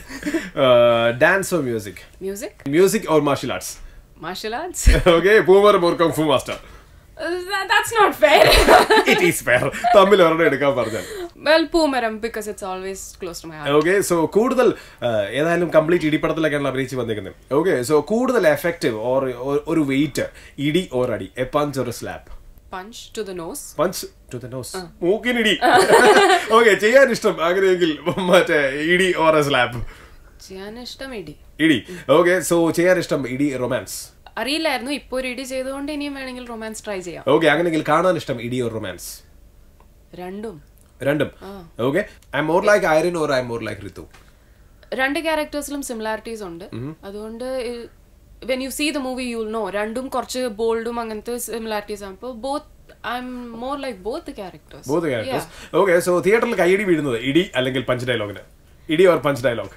dance or music music music or martial arts martial arts okay ബൂമർ മോർ kung fu master that's not fair it is fair തമ്മിൽ ഒരെണ്ണം എടുക്കാൻ പറഞ്ഞാൽ well Poomaram because it's always close to my heart okay so കൂടുതൽ ആ, ഏതായാലും കംപ്ലീറ്റ് ഇടിപ്പടത്തിലൊക്കെയാണ് അഭിനയിച്ച് വന്നിരിക്കുന്നത് ഓക്കെ സോ കൂടുതൽ എഫക്റ്റീവ് ഓർ ഒരു വെയിറ്റ് ഇടി ഓർ അടി എ പഞ്ച് ഒരു slap punch to the nose punch to the nose മൂക്കിനിടി ഓക്കെ ചെയ്യാൻ ഇഷ്ടം അങ്ങനെയെങ്കിൽ മറ്റേ ഇടി ഓർ എ സ്ലാബ് ചെയ്യാൻ ഇഷ്ടം ഇടി ഇടി ഓക്കെ സോ ചെയ്യാൻ ഇഷ്ടം ഇടി റൊമാൻസ് അറിയില്ലായിരുന്നു ഇപ്പൊ ഒരു ഇടി ചെയ്തുകൊണ്ട് ഇനിയും വേണമെങ്കിൽ റൊമാൻസ് ട്രൈ ചെയ്യാം ഓക്കെ അങ്ങനെയെങ്കിൽ കാണാൻ ഇഷ്ടം ഇടി ഓർ റൊമാൻസ് രണ്ടും രണ്ടും okay I more like Irene or I more like Ritu രണ്ട് ക്യാരക്ടേഴ്സിലും സിമിലാരിറ്റീസ് ഉണ്ട് അതുകൊണ്ട് when you see the movie you know രണ്ടും കുറച്ച് ബോൾഡും അങ്ങനത്തെ സിമിലാരിറ്റീസ് ആണ് അപ്പോൾ both I am more like both characters both characters okay so തിയേറ്ററിൽ കൈയിടി വീഴുന്നത് ഇടി അല്ലെങ്കിൽ പഞ്ച് ഡയലോഗിന് ഇടി ഓർ പഞ്ച് ഡയലോഗ്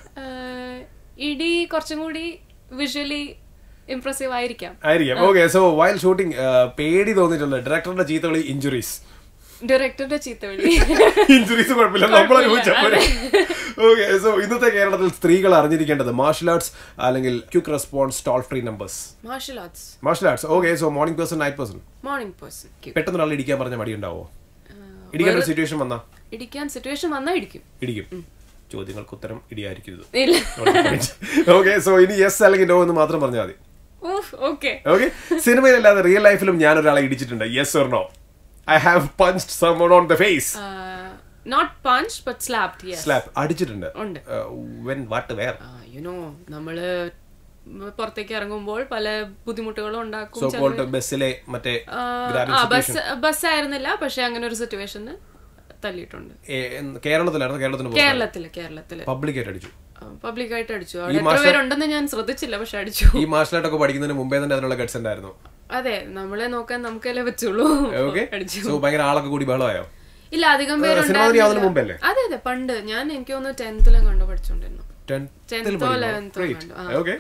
ഇടി കുറച്ചും കൂടി വിഷ്വലി ഇംപ്രസീവ് ആയിരിക്കാം ആയിരിക്കാം ഓക്കെ സോ വൈൽ ഷൂട്ടിംഗ് പേടി തോന്നിയിട്ടുണ്ട് ഡയറക്ടറുടെ ചീത്തകളി ഇഞ്ചുറീസ് ഡയറക്ടറുടെ ചീത്തവിളി ഇഞ്ചുറീസ് കുഴപ്പമില്ല നമ്മൾ അനുഭവിച്ചപ്പോൾ ഓക്കെ സോ ഇന്നത്തെ കേരളത്തിൽ സ്ത്രീകൾ അറിഞ്ഞിരിക്കേണ്ടത് മാർഷൽ ആർട്സ് അല്ലെങ്കിൽ quick response toll free numbers martial arts martial arts okay so morning person night person morning person പെട്ടെന്ന് ഒരാൾ ഇടിക്കാൻ പറഞ്ഞ മടി ഉണ്ടാവോ ഇടിക്കേണ്ട ഒരു സിറ്റുവേഷൻ വന്നാ ഇടിക്കാൻ സിറ്റുവേഷൻ വന്നാൽ ഇടിക്കും ഇടിക്കും ചോദ്യങ്ങൾക്ക് ഉത്തരം ഇടിയായിരിക്കരുത് ഇല്ല ഓക്കെ സോ ഇനി യെസ് അല്ലെങ്കിൽ നോ എന്ന് മാത്രം പറഞ്ഞാൽ മതി ഓക്കെ ഓക്കെ സിനിമയിലല്ലാതെ റിയൽ ലൈഫിലും ഞാൻ ഒരാളെ ഇടിച്ചിട്ടുണ്ട് yes or no I have punched someone on the face not punch but slapped yes slap അടിച്ചിട്ടുണ്ട് ഉണ്ട്. വെൻ വാട്ട് വേർ യുനോ നമ്മള് പുറത്തേക്ക് ഇറങ്ങുമ്പോൾ പല ബുദ്ധിമുട്ടുകളും ഉണ്ടാക്കും സോ ചിലര് കോൾഡ് ബസ്സിലെ മറ്റേ ആ, ആ ബസ് ബസ് ആയിരുന്നില്ല പക്ഷെ അങ്ങനെ ഒരു സിറ്റുവേഷന് തല്ലിയിട്ടുണ്ട് കേരളത്തിലായിരുന്നു കേരളത്തിന് കേരളത്തില് കേരളത്തില് പബ്ലിക് ആയിട്ട് അടിച്ചു പബ്ലിക് ആയിട്ട് അടിച്ചു അവിടെ എത്ര പേരുണ്ടെന്ന് ഞാൻ ശ്രദ്ധിച്ചില്ല പക്ഷെ അടിച്ചു ഈ മാർഷൽ ആർട്ട് ഒക്കെ പഠിക്കുന്നതിന് മുമ്പേ തന്നെ അതിനുള്ള ഗഡ്സ് ഉണ്ടായിരുന്നു അതെ നമ്മളെ നോക്കാൻ നമുക്കല്ലേ വെച്ചുള്ളൂ ഓക്കെ അടിച്ചു സോ ഭയങ്കര ആളൊക്കെ കൂടി ബഹളമായോ ഇല്ല അധികം സിനിമ യാതൊരു പേരുണ്ടായിരുന്നില്ല മുമ്പല്ലേ അതെ അതെ പണ്ട് ഞാൻ എനിക്ക് തോന്നുന്നു ടെൻത്തിലും കണ്ടു പഠിച്ചോണ്ടിരുന്നു ടെൻത്തിൽ ടെൻത്തോ ലെവൻത്തോ കണ്ടു ആ. ഓക്കെ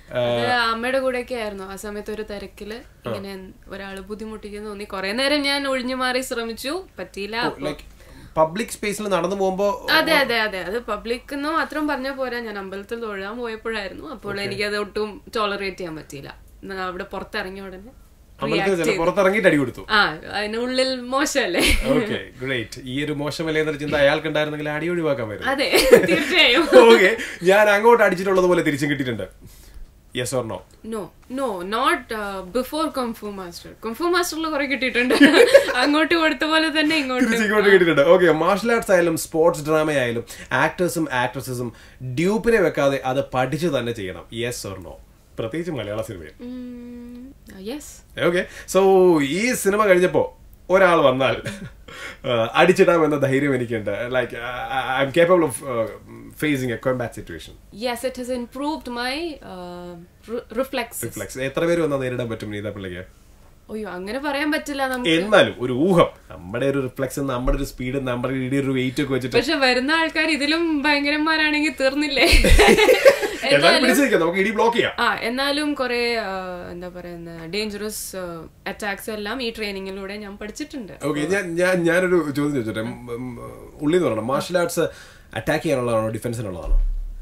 അത് അമ്മയുടെ കൂടെയൊക്കെ ആയിരുന്നു ആ സമയത്ത് ഒരു തിരക്കില് ഇങ്ങനെ ഒരാള് ബുദ്ധിമുട്ടിക്കുന്നു തോന്നി കുറെ നേരം ഞാൻ ഒഴിഞ്ഞു മാറി ശ്രമിച്ചു പറ്റിയില്ല അപ്പൊ- ലൈക്ക് പബ്ലിക് സ്പേസിൽ നടന്നു പോകുമ്പോ അതെ അതെ അതെ അത് പബ്ലിക് എന്ന് മാത്രം പറഞ്ഞ പോരാ ഞാൻ അമ്പലത്തിൽ തൊഴാൻ പോയപ്പോഴായിരുന്നു അപ്പോൾ എനിക്കത് ഒട്ടും ടോളറേറ്റ് ചെയ്യാൻ പറ്റിയില്ല എന്നാ അവിടെ പുറത്തിറങ്ങിയ ഉടനെ അമ്പലത്തിൽ react ചെന്ന് ചെയ്തു. പുറത്തിറങ്ങിയിട്ട് അടി കൊടുത്തു ആ അതിനുള്ളിൽ മോശമല്ലേ ഓക്കെ ഗ്രേറ്റ് ഈ ഒരു മോശമല്ലേ എന്നൊരു ചിന്ത അയാൾക്ക് ഉണ്ടായിരുന്നെങ്കിൽ അടി ഒഴിവാക്കാൻ വരും അതെ തീർച്ചയായും ഓക്കെ ഞാൻ അങ്ങോട്ട് അടിച്ചിട്ടുള്ളത് പോലെ തിരിച്ചും കിട്ടിയിട്ടുണ്ട് yes or no no no not before kung fu master kung fu മാസ്റ്ററിൽ കുറെ കിട്ടിയിട്ടുണ്ട് അങ്ങോട്ട് കൊടുത്ത പോലെ തന്നെ ഇങ്ങോട്ട് ഇങ്ങോട്ട് കിട്ടിയിട്ടുണ്ട് ഓക്കെ മാർഷൽ ആർട്സ് ആയാലും സ്പോർട്സ് ഡ്രാമ ആയാലും ആക്ടേഴ്സും ആക്ട്രസസും ഡ്യൂപ്പിനെ വെക്കാതെ അത് പഠിച്ചു തന്നെ ചെയ്യണം യെസ് ഓർ നോ പ്രത്യേകിച്ച് മലയാള സിനിമയിൽ യെസ് ഓക്കെ സോ ഈ സിനിമ കഴിഞ്ഞപ്പോ ഒരാൾ വന്നാൽ ആ, അടിച്ചിടാമെന്ന ധൈര്യം എനിക്കുണ്ട് like I am capable of facing a combat situation yes it has improved my reflex reflex എത്ര പേര് വന്നാൽ നേരിടാൻ പറ്റും നീത പിള്ളയ്ക്ക് അയ്യോ അങ്ങനെ പറയാൻ പറ്റില്ല നമുക്ക് എന്നാലും ഒരു ഊഹം നമ്മുടെ ഒരു റിഫ്ലെക്സ് നമ്മുടെ ഒരു സ്പീഡ് നമ്മുടെ ഒരു ഒരു വെയിറ്റ് ഒക്കെ വെച്ചിട്ട് പക്ഷെ വരുന്ന ആൾക്കാർ ഇതിലും ഭയങ്കരന്മാരാണെങ്കിൽ തീർന്നില്ലേ എന്നാലും പിടിച്ചിരിക്കാം നമുക്ക് ഇടി ബ്ലോക്ക് ചെയ്യാം ആ എന്നാലും കുറെ എന്താ പറയുന്ന ഡേഞ്ചറസ് അറ്റാക്സ് എല്ലാം ഈ ട്രെയിനിങ്ങിലൂടെ ഞാൻ പഠിച്ചിട്ടുണ്ട് ഓക്കെ ഞാൻ ഞാൻ ഞാനൊരു ചോദ്യം ചോദിച്ചോട്ടെ ഉള്ളി എന്ന് പറയണം മാർഷൽ ആർട്സ് അറ്റാക്ക് ചെയ്യാനുള്ളതാണോ ഡിഫൻസിനുള്ളതാണോ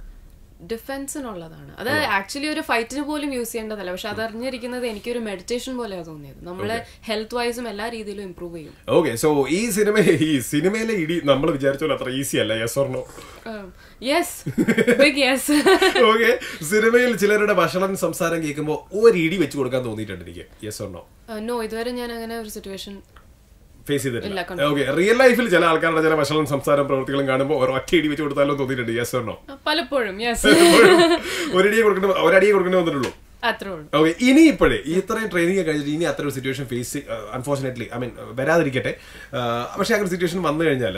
ഡിഫൻസിനുള്ളതാണ് അത് ആക്ച്വലി ഒരു ഫൈറ്റിന് പോലും യൂസ് ചെയ്യേണ്ടതല്ല പക്ഷെ അത് അറിഞ്ഞിരിക്കുന്നത് എനിക്കൊരു മെഡിറ്റേഷൻ പോലെയാണ് തോന്നിയത് നമ്മള് ഹെൽത്ത് വൈസും എല്ലാ രീതിയിലും ഇമ്പ്രൂവ് ചെയ്യും ഓക്കെ സോ ഈ സിനിമ ഈ സിനിമയിലെ ഇടി നമ്മൾ വിചാരിച്ച പോലെ അത്ര ഈസി അല്ല yes or no yes big yes okay സിനിമയിൽ ചിലരുടെ ഭക്ഷണം സംസാരം കേൾക്കുമ്പോൾ ഒരു ഇടി വെച്ച് കൊടുക്കാൻ തോന്നിയിട്ടുണ്ട് എനിക്ക് യെസ് ഓർണോ നോ ഇതുവരെ ഞാൻ അങ്ങനെ ഒരു സിറ്റുവേഷൻ ഫേസ് ചെയ്തിട്ടില്ല ഇല്ല, ഓക്കെ റിയൽ ലൈഫിൽ ചില ആൾക്കാരുടെ ചില ഭക്ഷണം സംസാരം പ്രവർത്തികളും കാണുമ്പോൾ ഒരു ഒറ്റ ഇടി വെച്ച് കൊടുത്താലോ തോന്നിയിട്ടുണ്ട് യെസ് ഓർണോ പലപ്പോഴും യെസ് ഒരടിയെ കൊടുക്കേണ്ട ഒരടിയെ കൊടുക്കേണ്ടി വന്നിട്ടുള്ളൂ അത്രേ ഉള്ളൂ ഓക്കെ ഇനി ഇപ്പോഴേ ഈ ഇത്രയും ട്രെയിനിങ് കഴിഞ്ഞിട്ട് ഇനി അത്ര ഒരു situation face unfortunately I mean വരാതിരിക്കട്ടെ പക്ഷെ അങ്ങനെ സിറ്റുവേഷൻ വന്നു കഴിഞ്ഞാൽ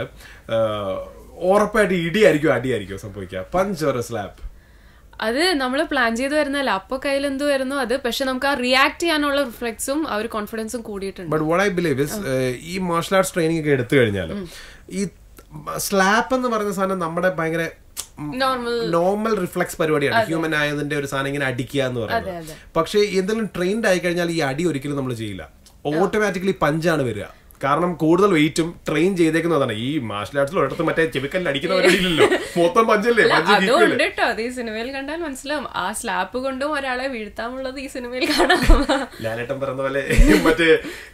ഉറപ്പായിട്ട് ഇടിയായിരിക്കും അടിയായിരിക്കും സംഭവിക്കുക പഞ്ച് ഓർ സ്ലാബ് അത് നമ്മൾ പ്ലാൻ ചെയ്ത് വരുന്നതല്ല അപ്പൊ കയ്യിൽ എന്ത് വരുന്നു അത് പക്ഷെ നമുക്ക് ആ റിയാക്ട് ചെയ്യാനുള്ള റിഫ്ലെക്സും ആ ഒരു കോൺഫിഡൻസും കൂടിയിട്ടുണ്ട് but what I believe is ഈ മാർഷൽ ആർട്സ് ട്രെയിനിങ് ഒക്കെ എടുത്തു കഴിഞ്ഞാൽ ഈ സ്ലാപ്പ് എന്ന് പറയുന്ന സാധനം നമ്മുടെ ഭയങ്കര നോർമൽ നോർമൽ റിഫ്ലക്സ് പരിപാടിയാണ് ഹ്യൂമൻ ആയതിന്റെ ഒരു സാധനം ഇങ്ങനെ അടിക്കുക എന്ന് പറയുന്നത് പക്ഷേ എന്തെങ്കിലും ട്രെയിൻഡ് ആയി കഴിഞ്ഞാൽ ഈ അടി ഒരിക്കലും നമ്മൾ ചെയ്യില്ല ഓട്ടോമാറ്റിക്കലി പഞ്ചാണ് വരിക കാരണം കൂടുതൽ വെയിറ്റും ട്രെയിൻ ചെയ്തേക്കുന്നതാണ് ഈ മാർഷൽ ആർട്സിൽ ഒരിടത്ത് മറ്റേ ചെവിക്കല്ലിൽ അടിക്കുന്ന പരിപാടിയില്ലല്ലോ മൊത്തം പഞ്ചല്ലേ പഞ്ച് അതും കിക്കില്ലേ ഉണ്ട് കേട്ടോ അത് ഈ സിനിമയിൽ കണ്ടാൽ മനസ്സിലാവും ആ സ്ലാപ്പ് കൊണ്ടും ഒരാളെ വീഴ്ത്താമുള്ളത് ഈ സിനിമയിൽ കാണാം ലാലേട്ടൻ പറഞ്ഞ പോലെ മറ്റേ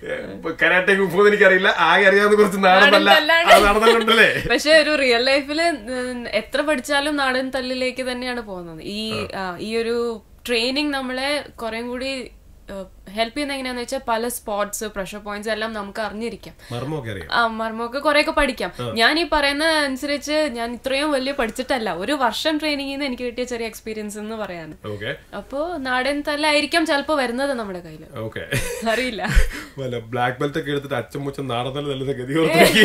കരാട്ടെ കുപ്പൂന്ന് എനിക്കറിയില്ല ആകെ അറിയാവുന്ന കുറച്ച് നാടനല്ല നാടൻ ആ നാടനല്ലേ പക്ഷെ ഒരു റിയൽ ലൈഫില് എത്ര പഠിച്ചാലും നാടൻ തല്ലിലേക്ക് തന്നെയാണ് പോകുന്നത് ഈ ആ, ഈ ഒരു ട്രെയിനിങ് നമ്മളെ കുറേം കൂടി ഹെൽപ്പ് ചെയ്യുന്ന എങ്ങനെയാന്ന് വെച്ചാൽ പല സ്പോട്സ് പ്രഷർ പോയിന്റ്സ് എല്ലാം നമുക്ക് അറിഞ്ഞിരിക്കാം മർമ്മമൊക്കെ അറിയാം ആ മർമ്മമൊക്കെ കുറെയൊക്കെ പഠിക്കാം ഞാൻ ഈ പറയുന്ന അനുസരിച്ച് ഞാൻ ഇത്രയും വലിയ പഠിച്ചിട്ടല്ല ഒരു വർഷം ട്രെയിനിങ്ങിൽ നിന്ന് എനിക്ക് കിട്ടിയ ചെറിയ എക്സ്പീരിയൻസ് എന്ന് പറയാന് ഓക്കെ അപ്പോ നാടൻ തല്ലായിരിക്കാം ചിലപ്പോ വരുന്നത് നമ്മുടെ കയ്യില് ഓക്കെ അറിയില്ല വല്ല ബ്ലാക്ക് ബെൽറ്റ് ഒക്കെ എടുത്തിട്ട് അച്ഛൻ മുച്ചൻ നാടൻ നല്ല ഗതി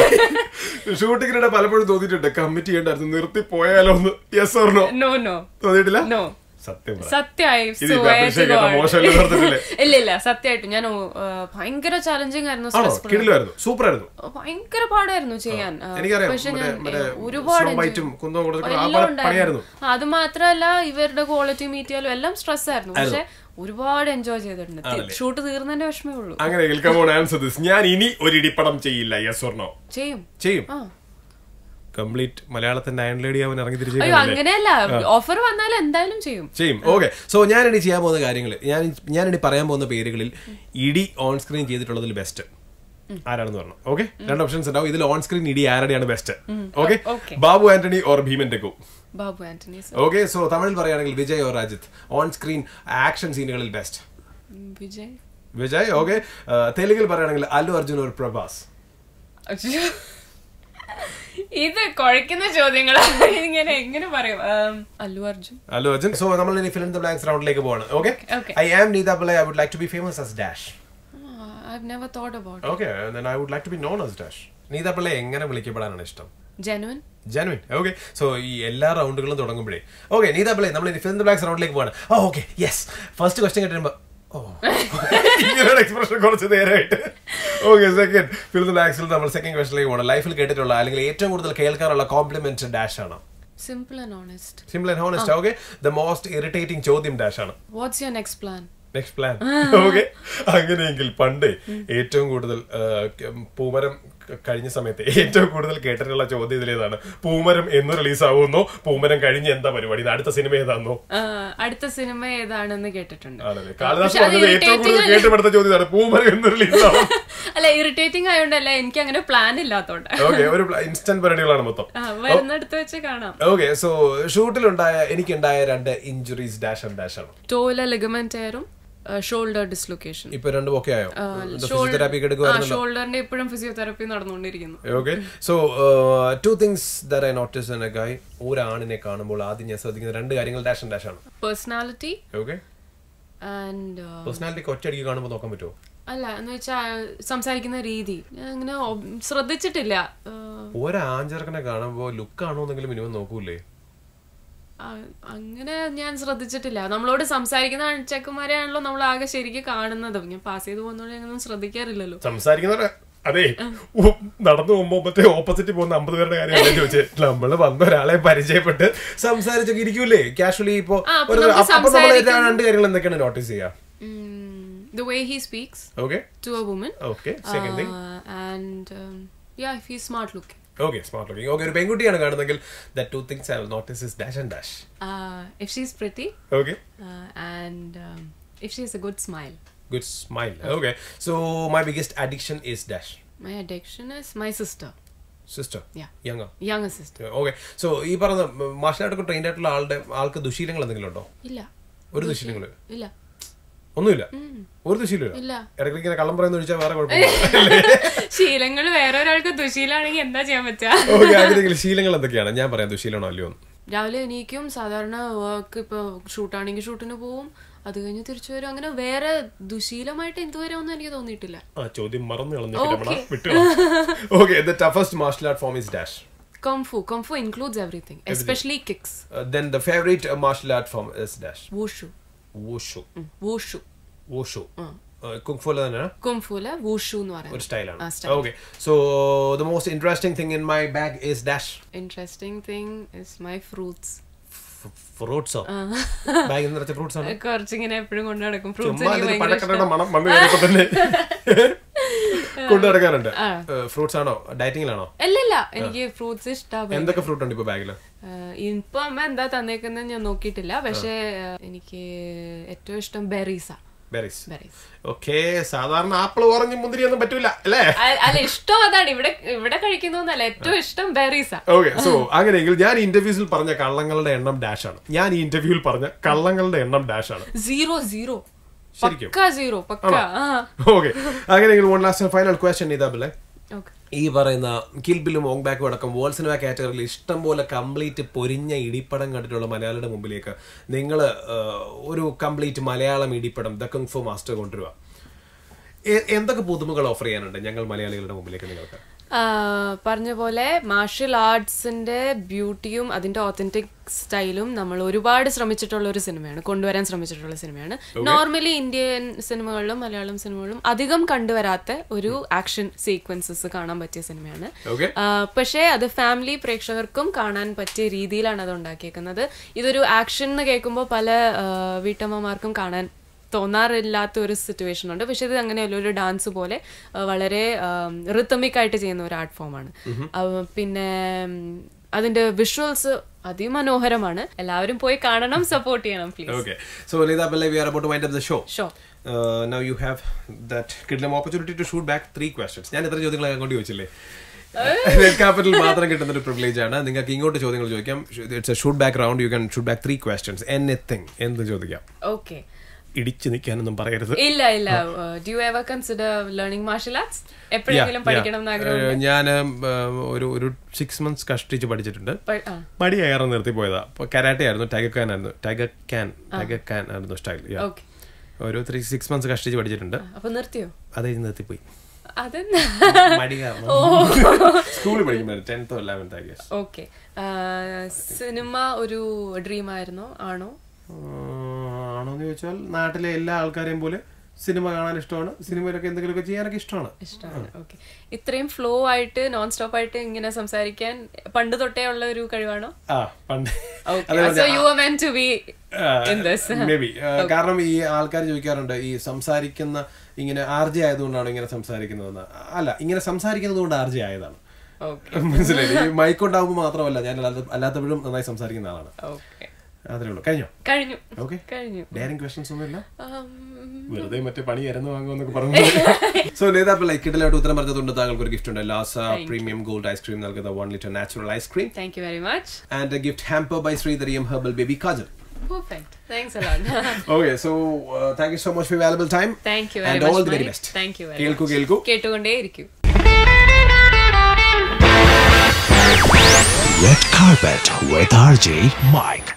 ഷൂട്ടിങ്ങിനിടെ പലപ്പോഴും തോന്നിയിട്ടുണ്ട് കമ്മിറ്റ് ചെയ്യണ്ടായിരുന്നു നിർത്തി പോയാലോ ഒന്ന് യെസ് ഓർണോ നോ നോ തോന്നിയിട്ടില്ല നോ സത്യം പറ. സത്യമായി ഇത് ഇപ്പൊ appreciate ചെയ്യാത്ത മോശമല്ലേ പറഞ്ഞിട്ടില്ലേ? ഇല്ല ഇല്ല സത്യമായിട്ടും ഞാൻ ആ, ഭയങ്കര ചാലഞ്ചിങ് ആയിരുന്നു ആണോ stressful കിടിലായിരുന്നു സൂപ്പർ ആയിരുന്നു ഭയങ്കര പാടായിരുന്നു ചെയ്യാൻ ആ, എനിക്കറിയാം പക്ഷെ മറ്റേ ഞാൻ മറ്റേ ഒരുപാട് snow enjoy white ഉം ചെയ്തു. കുന്തവും കൊടുത്തിട്ടുള്ള ആ എല്ലാം പണി- ഉണ്ടായിരുന്നു. പണിയായിരുന്നു. ആ, അത് മാത്രമല്ല ഇവരുടെ ക്വാളിറ്റി മീറ്റ് ചെയ്യാലും എല്ലാം സ്ട്രെസ് ആയിരുന്നു പക്ഷെ ഒരുപാട് എൻജോയ് ചെയ്തിട്ടുണ്ട് ഷൂട്ട് തീർന്നതിന്റെ വിഷമേ ഉള്ളൂ അങ്ങനെ കമോൺ ആൻസർ ദിസ് ഞാൻ ഇനി ഒരു ഇടിപ്പടം ചെയ്യില്ല യെസ് ഓർണോ ചെയ്യും ചെയ്യും ആ കംപ്ലീറ്റ് മലയാളത്തിന്റെ അയൺ ലേഡി അവൻ ഇറങ്ങി അയ്യോ തിരിച്ചു അങ്ങനെയല്ല ഓഫർ വന്നാൽ എന്തായാലും ചെയ്യും ചെയ്യും ഓക്കെ സോ ഞാനിനി ചെയ്യാൻ പോകുന്ന കാര്യങ്ങൾ ഞാൻ ഞാനിനി പറയാൻ പോകുന്ന പേരുകളിൽ ഇടി ഓൺ സ്ക്രീൻ ചെയ്തിട്ടുള്ളതിൽ ബെസ്റ്റ് ആരാണെന്ന് പറഞ്ഞു ഓക്കെ രണ്ട് ഓപ്ഷൻസ് ഉണ്ടാവും ഇതിൽ ഓൺ സ്ക്രീൻ ഇടി ആരുടെയാണ് best okay Okay. Babu Antony or Bheeman ടെക്കു Babu Antony sir. Okay so തമിഴിൽ പറയുകയാണെങ്കിൽ Vijay or Rajith on screen action സീനുകളിൽ ബെസ്റ്റ് ഉം, വിജയ് വിജയ് ഓക്കെ തെലുങ്കിൽ പറയുകയാണെങ്കിൽ അല്ലു അർജുൻ ഓർ പ്രഭാസ് അയ്യോ. ഇത് കുഴക്കുന്ന ചോദ്യങ്ങളാണ് ഇങ്ങനെ എങ്ങനെ പറയും ഉം, അല്ലു അർജുൻ അല്ലു അർജുൻ സോ നമ്മൾ ഇനി ഫിലിം ദ ബ്ലാങ്ക്സ് റൗണ്ടിലേക്ക് പോവാണ് okay Okay. I am Neetha Pillai I would like to be famous as dash I never thought about okay I would like to be known as dash Neetha Pillai എങ്ങനെ വിളിക്കപ്പെടാനാണ് ഇഷ്ടം ജെനുവൻ ജനുവിൻ ഓക്കെ സോ ഈ എല്ലാ റൗണ്ടുകളും തുടങ്ങുമ്പോഴേ okay Neetha പിള്ളை നമ്മൾ ഇനി film the blanks റൗണ്ടിലേക്ക് പോവാണ് oh okay yes first question കേട്ടുമ്പോ ഓ ഇങ്ങനൊരു എക്സ്പ്രഷൻ കുറച്ച് നേരമായിട്ട് ഓക്കെ സെക്കൻഡ് ഫിലിം ദ ബ്ലാങ്ക്സിൽ നമ്മൾ സെക്കൻഡ് ക്വസ്റ്റിലേക്ക് പോകണം ലൈഫിൽ കേട്ടിട്ടുള്ള അല്ലെങ്കിൽ ഏറ്റവും കൂടുതൽ കേൾക്കാറുള്ള കോംപ്ലിമെന്റ് ഡാഷ് ആണ് simple and honest simple and honest okay the most irritating ചോദ്യം ഡാഷ് ആണ് what's your next plan next plan okay അങ്ങനെയെങ്കിൽ പണ്ട് ഏറ്റവും കൂടുതൽ ആ, ക- പൂമരം ക- കഴിഞ്ഞ സമയത്ത് ഏറ്റവും കൂടുതൽ കേട്ടിട്ടുള്ള ചോദ്യം ഇതിലേതാണ് പൂമരം എന്ന് റിലീസ് ആവുന്നോ പൂമരം കഴിഞ്ഞ് എന്താ പരിപാടി ഇത് അടുത്ത സിനിമ ഏതാന്നോ അടുത്ത സിനിമ ഏതാണെന്ന് കേട്ടിട്ടുണ്ട് ആണല്ലേ കാളിദാസ് പക്ഷെ അത് പറഞ്ഞത് ഏറ്റവും കൂടുതൽ irritating കേട്ടുപെടുത്ത ചോദ്യം ഇതാണ് പൂമരം എന്ന് റിലീസ് ആവും അല്ല ഇറിറ്റേറ്റിംഗ് ആയതുകൊണ്ടല്ല എനിക്ക് അങ്ങനെ പ്ലാൻ ഇല്ലാത്തോണ്ട് ഓക്കെ ഒരു ഇൻസ്റ്റന്റ് പരിപാടികളാണ് മൊത്തം ആ, വരുന്നിടത്ത് വെച്ച് കാണാം ഓക്കെ സോ ഷൂട്ടിലുണ്ടായ എനിക്കുണ്ടായ രണ്ട് ഇഞ്ചുറീസ് ഡാഷ് ആൻഡ് ഡാഷ് ആണ് ടോയിലെ ലിഗമെന്റ് എയറും ഷോൾഡർ ഡിസ്ലൊക്കേഷൻ ഇപ്പൊ രണ്ടും ഒക്കെ ആയോ ഫിസിയോതെറാപ്പി എടുക്കുവായിരുന്നല്ലോ ഷോൾഡറിന്റെ ഇപ്പോഴും ഫിസിയോതെറാപ്പി നടന്നുകൊണ്ടിരിക്കുന്നു okay so two things that I notice in a guy ഒരാണിനെ കാണുമ്പോൾ ആദ്യം ഞാൻ ശ്രദ്ധിക്കുന്ന രണ്ട് കാര്യങ്ങൾ ഡാഷ് ആൻഡ് ഡാഷ് ആണ് പേഴ്സണാലിറ്റി ഓക്കെ ആൻഡ് പേഴ്സണാലിറ്റി ഒറ്റയടിക്ക് കാണുമ്പോൾ നോക്കാൻ പറ്റുമോ അല്ല എന്ന് വെച്ചാൽ സംസാരിക്കുന്ന രീതി ഞാൻ അങ്ങനെ ob- ശ്രദ്ധിച്ചിട്ടില്ല ആ, ഒരാഞ്ചർക്കനെ കാണുമ്പോൾ ലുക്ക് ആണോ എന്നെങ്കിലും മിനിമം നോക്കൂലേ ആ, അങ്ങനെ ഞാൻ ശ്രദ്ധിച്ചിട്ടില്ല നമ്മളോട് സംസാരിക്കുന്ന ചെക്കന്മാരെയാണല്ലോ നമ്മൾ ആകെ ശരിക്കും കാണുന്നത് ഞാൻ പാസ് ചെയ്ത് പോകുന്നതുകൊണ്ട് ഞാനൊന്നും ശ്രദ്ധിക്കാറില്ലല്ലോ സംസാരിക്കുന്നവരെ അതെ ഉ, നടന്നു പോകുമ്പോ മറ്റേ ഓപ്പോസിറ്റ് പോകുന്ന അമ്പത് പേരുടെ കാര്യമല്ല ചോദിച്ചത് നമ്മള് വന്ന ഒരാളെ പരിചയപ്പെട്ട് സംസാരിച്ചൊക്കെ ഇരിക്കൂലേ കാഷ്വലി ഇപ്പൊ ആ, അപ്പൊ ഒരു- നമുക്ക് അപ്പൊ നമ്മൾ സംസാരിക്കുമ്പോ- രണ്ട് കാര്യങ്ങൾ എന്തൊക്കെയാണ് നോട്ടീസ് ചെയ്യാം the way he speaks okay to a woman okay second thing and yeah if he smart looking okay smart looking okay ഒരു പെൺകുട്ടിയാണ് കാണുന്നെങ്കിൽ the two things I notice is dash and dash if she is pretty okay and if she is a good smile good smile okay so my biggest addiction is dash my addiction is my sister sister Yeah. Young young sister okay so ഈ പറഞ്ഞ marshal ആർട്ടൊക്കെ train ആയിട്ടുള്ള ആളുടെ ആൾക്ക് ദുശീലങ്ങൾ എന്തെങ്കിലും ഉണ്ടോ ഇല്ല ഒരു ദുശീലങ്ങള് ഇല്ല ഒന്നുമില്ല ഒരു ദുശീലമില്ല ഇല്ല. ഇടയ്ക്കിടയ്ക്ക് ഇങ്ങനെ കള്ളം പറയുന്ന ചോദിച്ചാൽ വേറെ കുഴപ്പമില്ല ശീലങ്ങൾ വേറെ ഒരാൾക്ക് ദുശീലാണെങ്കിൽ എന്താ ചെയ്യാൻ പറ്റുക ഓക്കെ അങ്ങനെയെങ്കിൽ ശീലങ്ങൾ എന്തൊക്കെയാണ് ഞാൻ പറയാം ദുശീലമാണോ അല്ലയോ എന്ന് രാവിലെ എണീക്കും സാധാരണ വർക്ക് ഇപ്പൊ ഷൂട്ടാണെങ്കിൽ ഷൂട്ടിന് പോവും അത് കഴിഞ്ഞ് തിരിച്ചു വരും അങ്ങനെ വേറെ ദുശീലമായിട്ട് ഇതുവരെ ഒന്നും എനിക്ക് തോന്നിയിട്ടില്ല ആ ചോദ്യം മറന്നു കളഞ്ഞു Okay. വിട്ടു okay the toughest martial art form is dash kung fu kung fu includes everything especially kicks then the favourite martial art form is dash wushu wushu wushu wushu കുങ്ഫുല തന്നെയാണ് കുംഫുല വൂഷു എന്ന് ഒരു പറയുന്നത് സ്റ്റൈലാണ് ആ, style. Okay so the most interesting thing in my bag is dash interesting thing is my fruits ഫ്രൂട്ട്സോ ബാഗിൽ നിറച്ച ഫ്രൂട്ട്സ് ആണ് കുറച്ചിങ്ങനെ എപ്പോഴും കൊണ്ടു നടക്കും ഫ്രൂട്ട്സ് ചുമ്മാ എനിക്ക് ഇതിന് ഭയങ്കര പഴക്കടയുടെ മണം വന്നു കഴിഞ്ഞപ്പോ തന്നെ കൊണ്ടു നടക്കാറുണ്ട് ഫ്രൂട്ട്സ് ആണോ ഡയറ്റിംഗിലാണോ അല്ലല്ല എനിക്ക് ഫ്രൂട്ട്സ് ഇഷ്ടമാണ് എന്തൊക്കെ ഫ്രൂട്ട് ഉണ്ട് ഇപ്പൊ ബാഗില് ഇപ്പൊ അമ്മ എന്താ തന്നേക്കുന്നത് ഞാൻ നോക്കിയിട്ടില്ല പക്ഷെ എനിക്ക് ഏറ്റവും ഇഷ്ടം ബെറീസാ ബെറീസ് ബെറീസ് ഓക്കെ സാധാരണ ആപ്പിൾ ഓറഞ്ച് മുന്തിരി ഒന്നും പറ്റൂല അല്ലേ അല്ല ഇഷ്ടം അതാണ് ഇവിടെ ഇവിടെ കഴിക്കുന്നല്ല ഏറ്റവും ഇഷ്ടം ബെറീസാ ഓക്കെ സോ അങ്ങനെയെങ്കിൽ ഞാൻ ഇന്റർവ്യൂസിൽ പറഞ്ഞ കള്ളങ്ങളുടെ എണ്ണം ഡാഷ് ആണ് ഞാൻ ഈ ഇന്റർവ്യൂവിൽ പറഞ്ഞ കള്ളങ്ങളുടെ എണ്ണം ഡാഷ് ആണ് സീറോ സീറോ ശരിക്കും പക്ക സീറോ പക്ക ആ ഓക്കെ അങ്ങനെയെങ്കിൽ വൺ ലാസ്റ്റ് ഫൈനൽ ക്വസ്റ്റ്യൻ ഇതാ ബിലെ ഓക്കെ ഈ പറയുന്ന കിൽബിലും ഓങ് ബാക്കും അടക്കം വേൾഡ് സിനിമ കാറ്റഗറിയിൽ ഇഷ്ടം പോലെ കംപ്ലീറ്റ് പൊരിഞ്ഞ ഇടിപ്പടം കണ്ടിട്ടുള്ള മലയാളിയുടെ മുമ്പിലേക്ക് നിങ്ങൾ ഒരു കംപ്ലീറ്റ് മലയാളം ഇടിപ്പടം ദ കുങ് ഫോ മാസ്റ്റർ കൊണ്ടുവരിക എ- എന്തൊക്കെ പുതുമകൾ ഓഫർ ചെയ്യാനുണ്ട് ഞങ്ങൾ മലയാളികളുടെ മുമ്പിലേക്ക് നിങ്ങൾക്ക് ആ, പറഞ്ഞ പോലെ മാർഷ്യൽ ആർട്സിന്റെ ബ്യൂട്ടിയും അതിന്റെ ഓത്തന്റിക് സ്റ്റൈലും നമ്മൾ ഒരുപാട് ശ്രമിച്ചിട്ടുള്ള ഒരു സിനിമയാണ് കൊണ്ടുവരാൻ ശ്രമിച്ചിട്ടുള്ള സിനിമയാണ് നോർമലി ഇന്ത്യൻ സിനിമകളിലും മലയാളം സിനിമകളിലും അധികം കണ്ടുവരാത്ത ഒരു ആക്ഷൻ സീക്വൻസസ് കാണാൻ പറ്റിയ സിനിമയാണ് ഓക്കെ ആ, പക്ഷേ അത് ഫാമിലി പ്രേക്ഷകർക്കും കാണാൻ പറ്റിയ രീതിയിലാണ് അത് ഉണ്ടാക്കിയേക്കുന്നത് ഇതൊരു ആക്ഷൻ എന്ന് കേൾക്കുമ്പോൾ പല ആ, വീട്ടമ്മമാർക്കും കാണാൻ തോന്നാറില്ലാത്ത ഒരു സിറ്റുവേഷൻ ഉണ്ട് പക്ഷെ ഇത് അങ്ങനെയല്ല ഒരു ഡാൻസ് പോലെ ആ, വളരെ റിത്തമിക് ആയിട്ട് ചെയ്യുന്ന ഒരു ആർട്ട് ഫോമാണ് പിന്നെ ഉം, അതിന്റെ വിഷ്വൽസ് അതിമനോഹരമാണ് എല്ലാവരും പോയി കാണണം സപ്പോർട്ട് ചെയ്യണം please Okay. So, Leda Pillai, we are about to wind up the show. Sure. Uh, now you have that കിട്ടുന്ന opportunity to shoot back three questions. ഞാൻ ഇത്ര ചോദ്യങ്ങൾ അങ്ങോട്ട് ചോദിച്ചില്ലേ നെറ്റ് ക്യാപിറ്റൽ മാത്രം കിട്ടുന്ന ഒരു പ്രിവിലേജ് ആണ് നിങ്ങൾക്ക് ഇങ്ങോട്ട് ചോദ്യങ്ങൾ ചോദിക്കാം it's a shoot back round you can shoot back three questions anything എന്ത് ചോദിക്കാം ഓക്കെ ഇടിച്ചു നിൽക്കാനൊന്നും പറയരുത് ഇല്ല ഇല്ല do you ever consider learning martial arts എപ്പോഴെങ്കിലും പഠിക്കണം എന്ന് ആഗ്രഹം ഞാൻ ഒരു ഒരു സിക്സ് മന്ത്സ് കഷ്ടിച്ച് പഠിച്ചിട്ടുണ്ട് പ- ആ. മടി കയറാൻ നിർത്തി പോയതാ അപ്പൊ കരാട്ടെ ആയിരുന്നു ടൈഗർ ഖാൻ ആയിരുന്നു ടൈഗർ ഖാൻ ടൈഗർ ഖാൻ ആയിരുന്നു സ്റ്റൈൽ Okay. ഒരു ത്രീ സിക്സ് മന്ത്സ് കഷ്ടിച്ച് പഠിച്ചിട്ടുണ്ട് അപ്പൊ നിർത്തിയോ അത് കഴിഞ്ഞ് നിർത്തിപ്പോയി അതെന്താ മടി കാരണം സ്കൂളിൽ പഠിക്കുമ്പോൾ ടെൻത്തോ eleventh I guess okay cinema ഒരു ഡ്രീം ആയിരുന്നോ ആണോ ആണോന്ന് ചോദിച്ചാൽ നാട്ടിലെ എല്ലാ ആൾക്കാരെയും പോലെ സിനിമ കാണാൻ ഇഷ്ടമാണ് സിനിമയിലൊക്കെ എന്തെങ്കിലുമൊക്കെ ചെയ്യാനൊക്കെ ഇഷ്ടമാണ് ഇഷ്ടമാണ് ഓക്കെ ഇത്രയും ഫ്ലോ ആയിട്ട് നോൺ സ്റ്റോപ്പ് ആയിട്ട് ഇങ്ങനെ സംസാരിക്കാൻ പണ്ട് തൊട്ടേ ഉള്ള ഒരു കഴിവാണോ ആ പണ്ട് so you are meant to be in this. Maybe കാരണം ഈ ആൾക്കാർ ചോദിക്കാറുണ്ട് ഈ സംസാരിക്കുന്ന ഇങ്ങനെ ആർജി ആയതുകൊണ്ടാണ് ഇങ്ങനെ സംസാരിക്കുന്നതെന്ന് അല്ല ഇങ്ങനെ സംസാരിക്കുന്നത് കൊണ്ട് ആർജി ആയതാണ് ഓക്കെ മനസ്സിലായി ഈ മൈക്ക് ഉണ്ടാവുമ്പോൾ മാത്രമല്ല ഞാൻ അല്ലാത്ത- അല്ലാത്തപ്പോഴും നന്നായി സംസാരിക്കുന്ന ആളാണ് ഓക്കെ അത്രേ ഉള്ളൂ കഴിഞ്ഞോ കഴിഞ്ഞു ഓക്കെ കഴിഞ്ഞു ഡയറിംഗ് ക്വസ്റ്റൻസ് ഒന്നുമില്ല Um, വെറുതെ മറ്റേ പണി ഇരന്ന് വാങ്ങുമെന്നൊക്കെ പറഞ്ഞു സോ നേതാ ലൈക്ക് കിടലായിട്ട് ഉത്തരം പറഞ്ഞതുകൊണ്ട് താങ്കൾക്ക് ഒരു ഗിഫ്റ്റ് ഉണ്ട് ലാസ പ്രീമിയം ഗോൾഡ് ഐസ്ക്രീം നൽകുന്ന വൺ ലിറ്റർ നാച്ചുറൽ ഐസ്ക്രീം thank you very much and gift hamper by Sreedhareeyam herbal baby kajal perfect thanks a lot Okay, so uh, thank you so much for your valuable time. thank you very and much all the very Mike. best. thank you very കേൾക്കൂ much കേൾക്കൂ കേട്ടുകൊണ്ടേ ഇരിക്കൂ Red carpet with RJ Mike.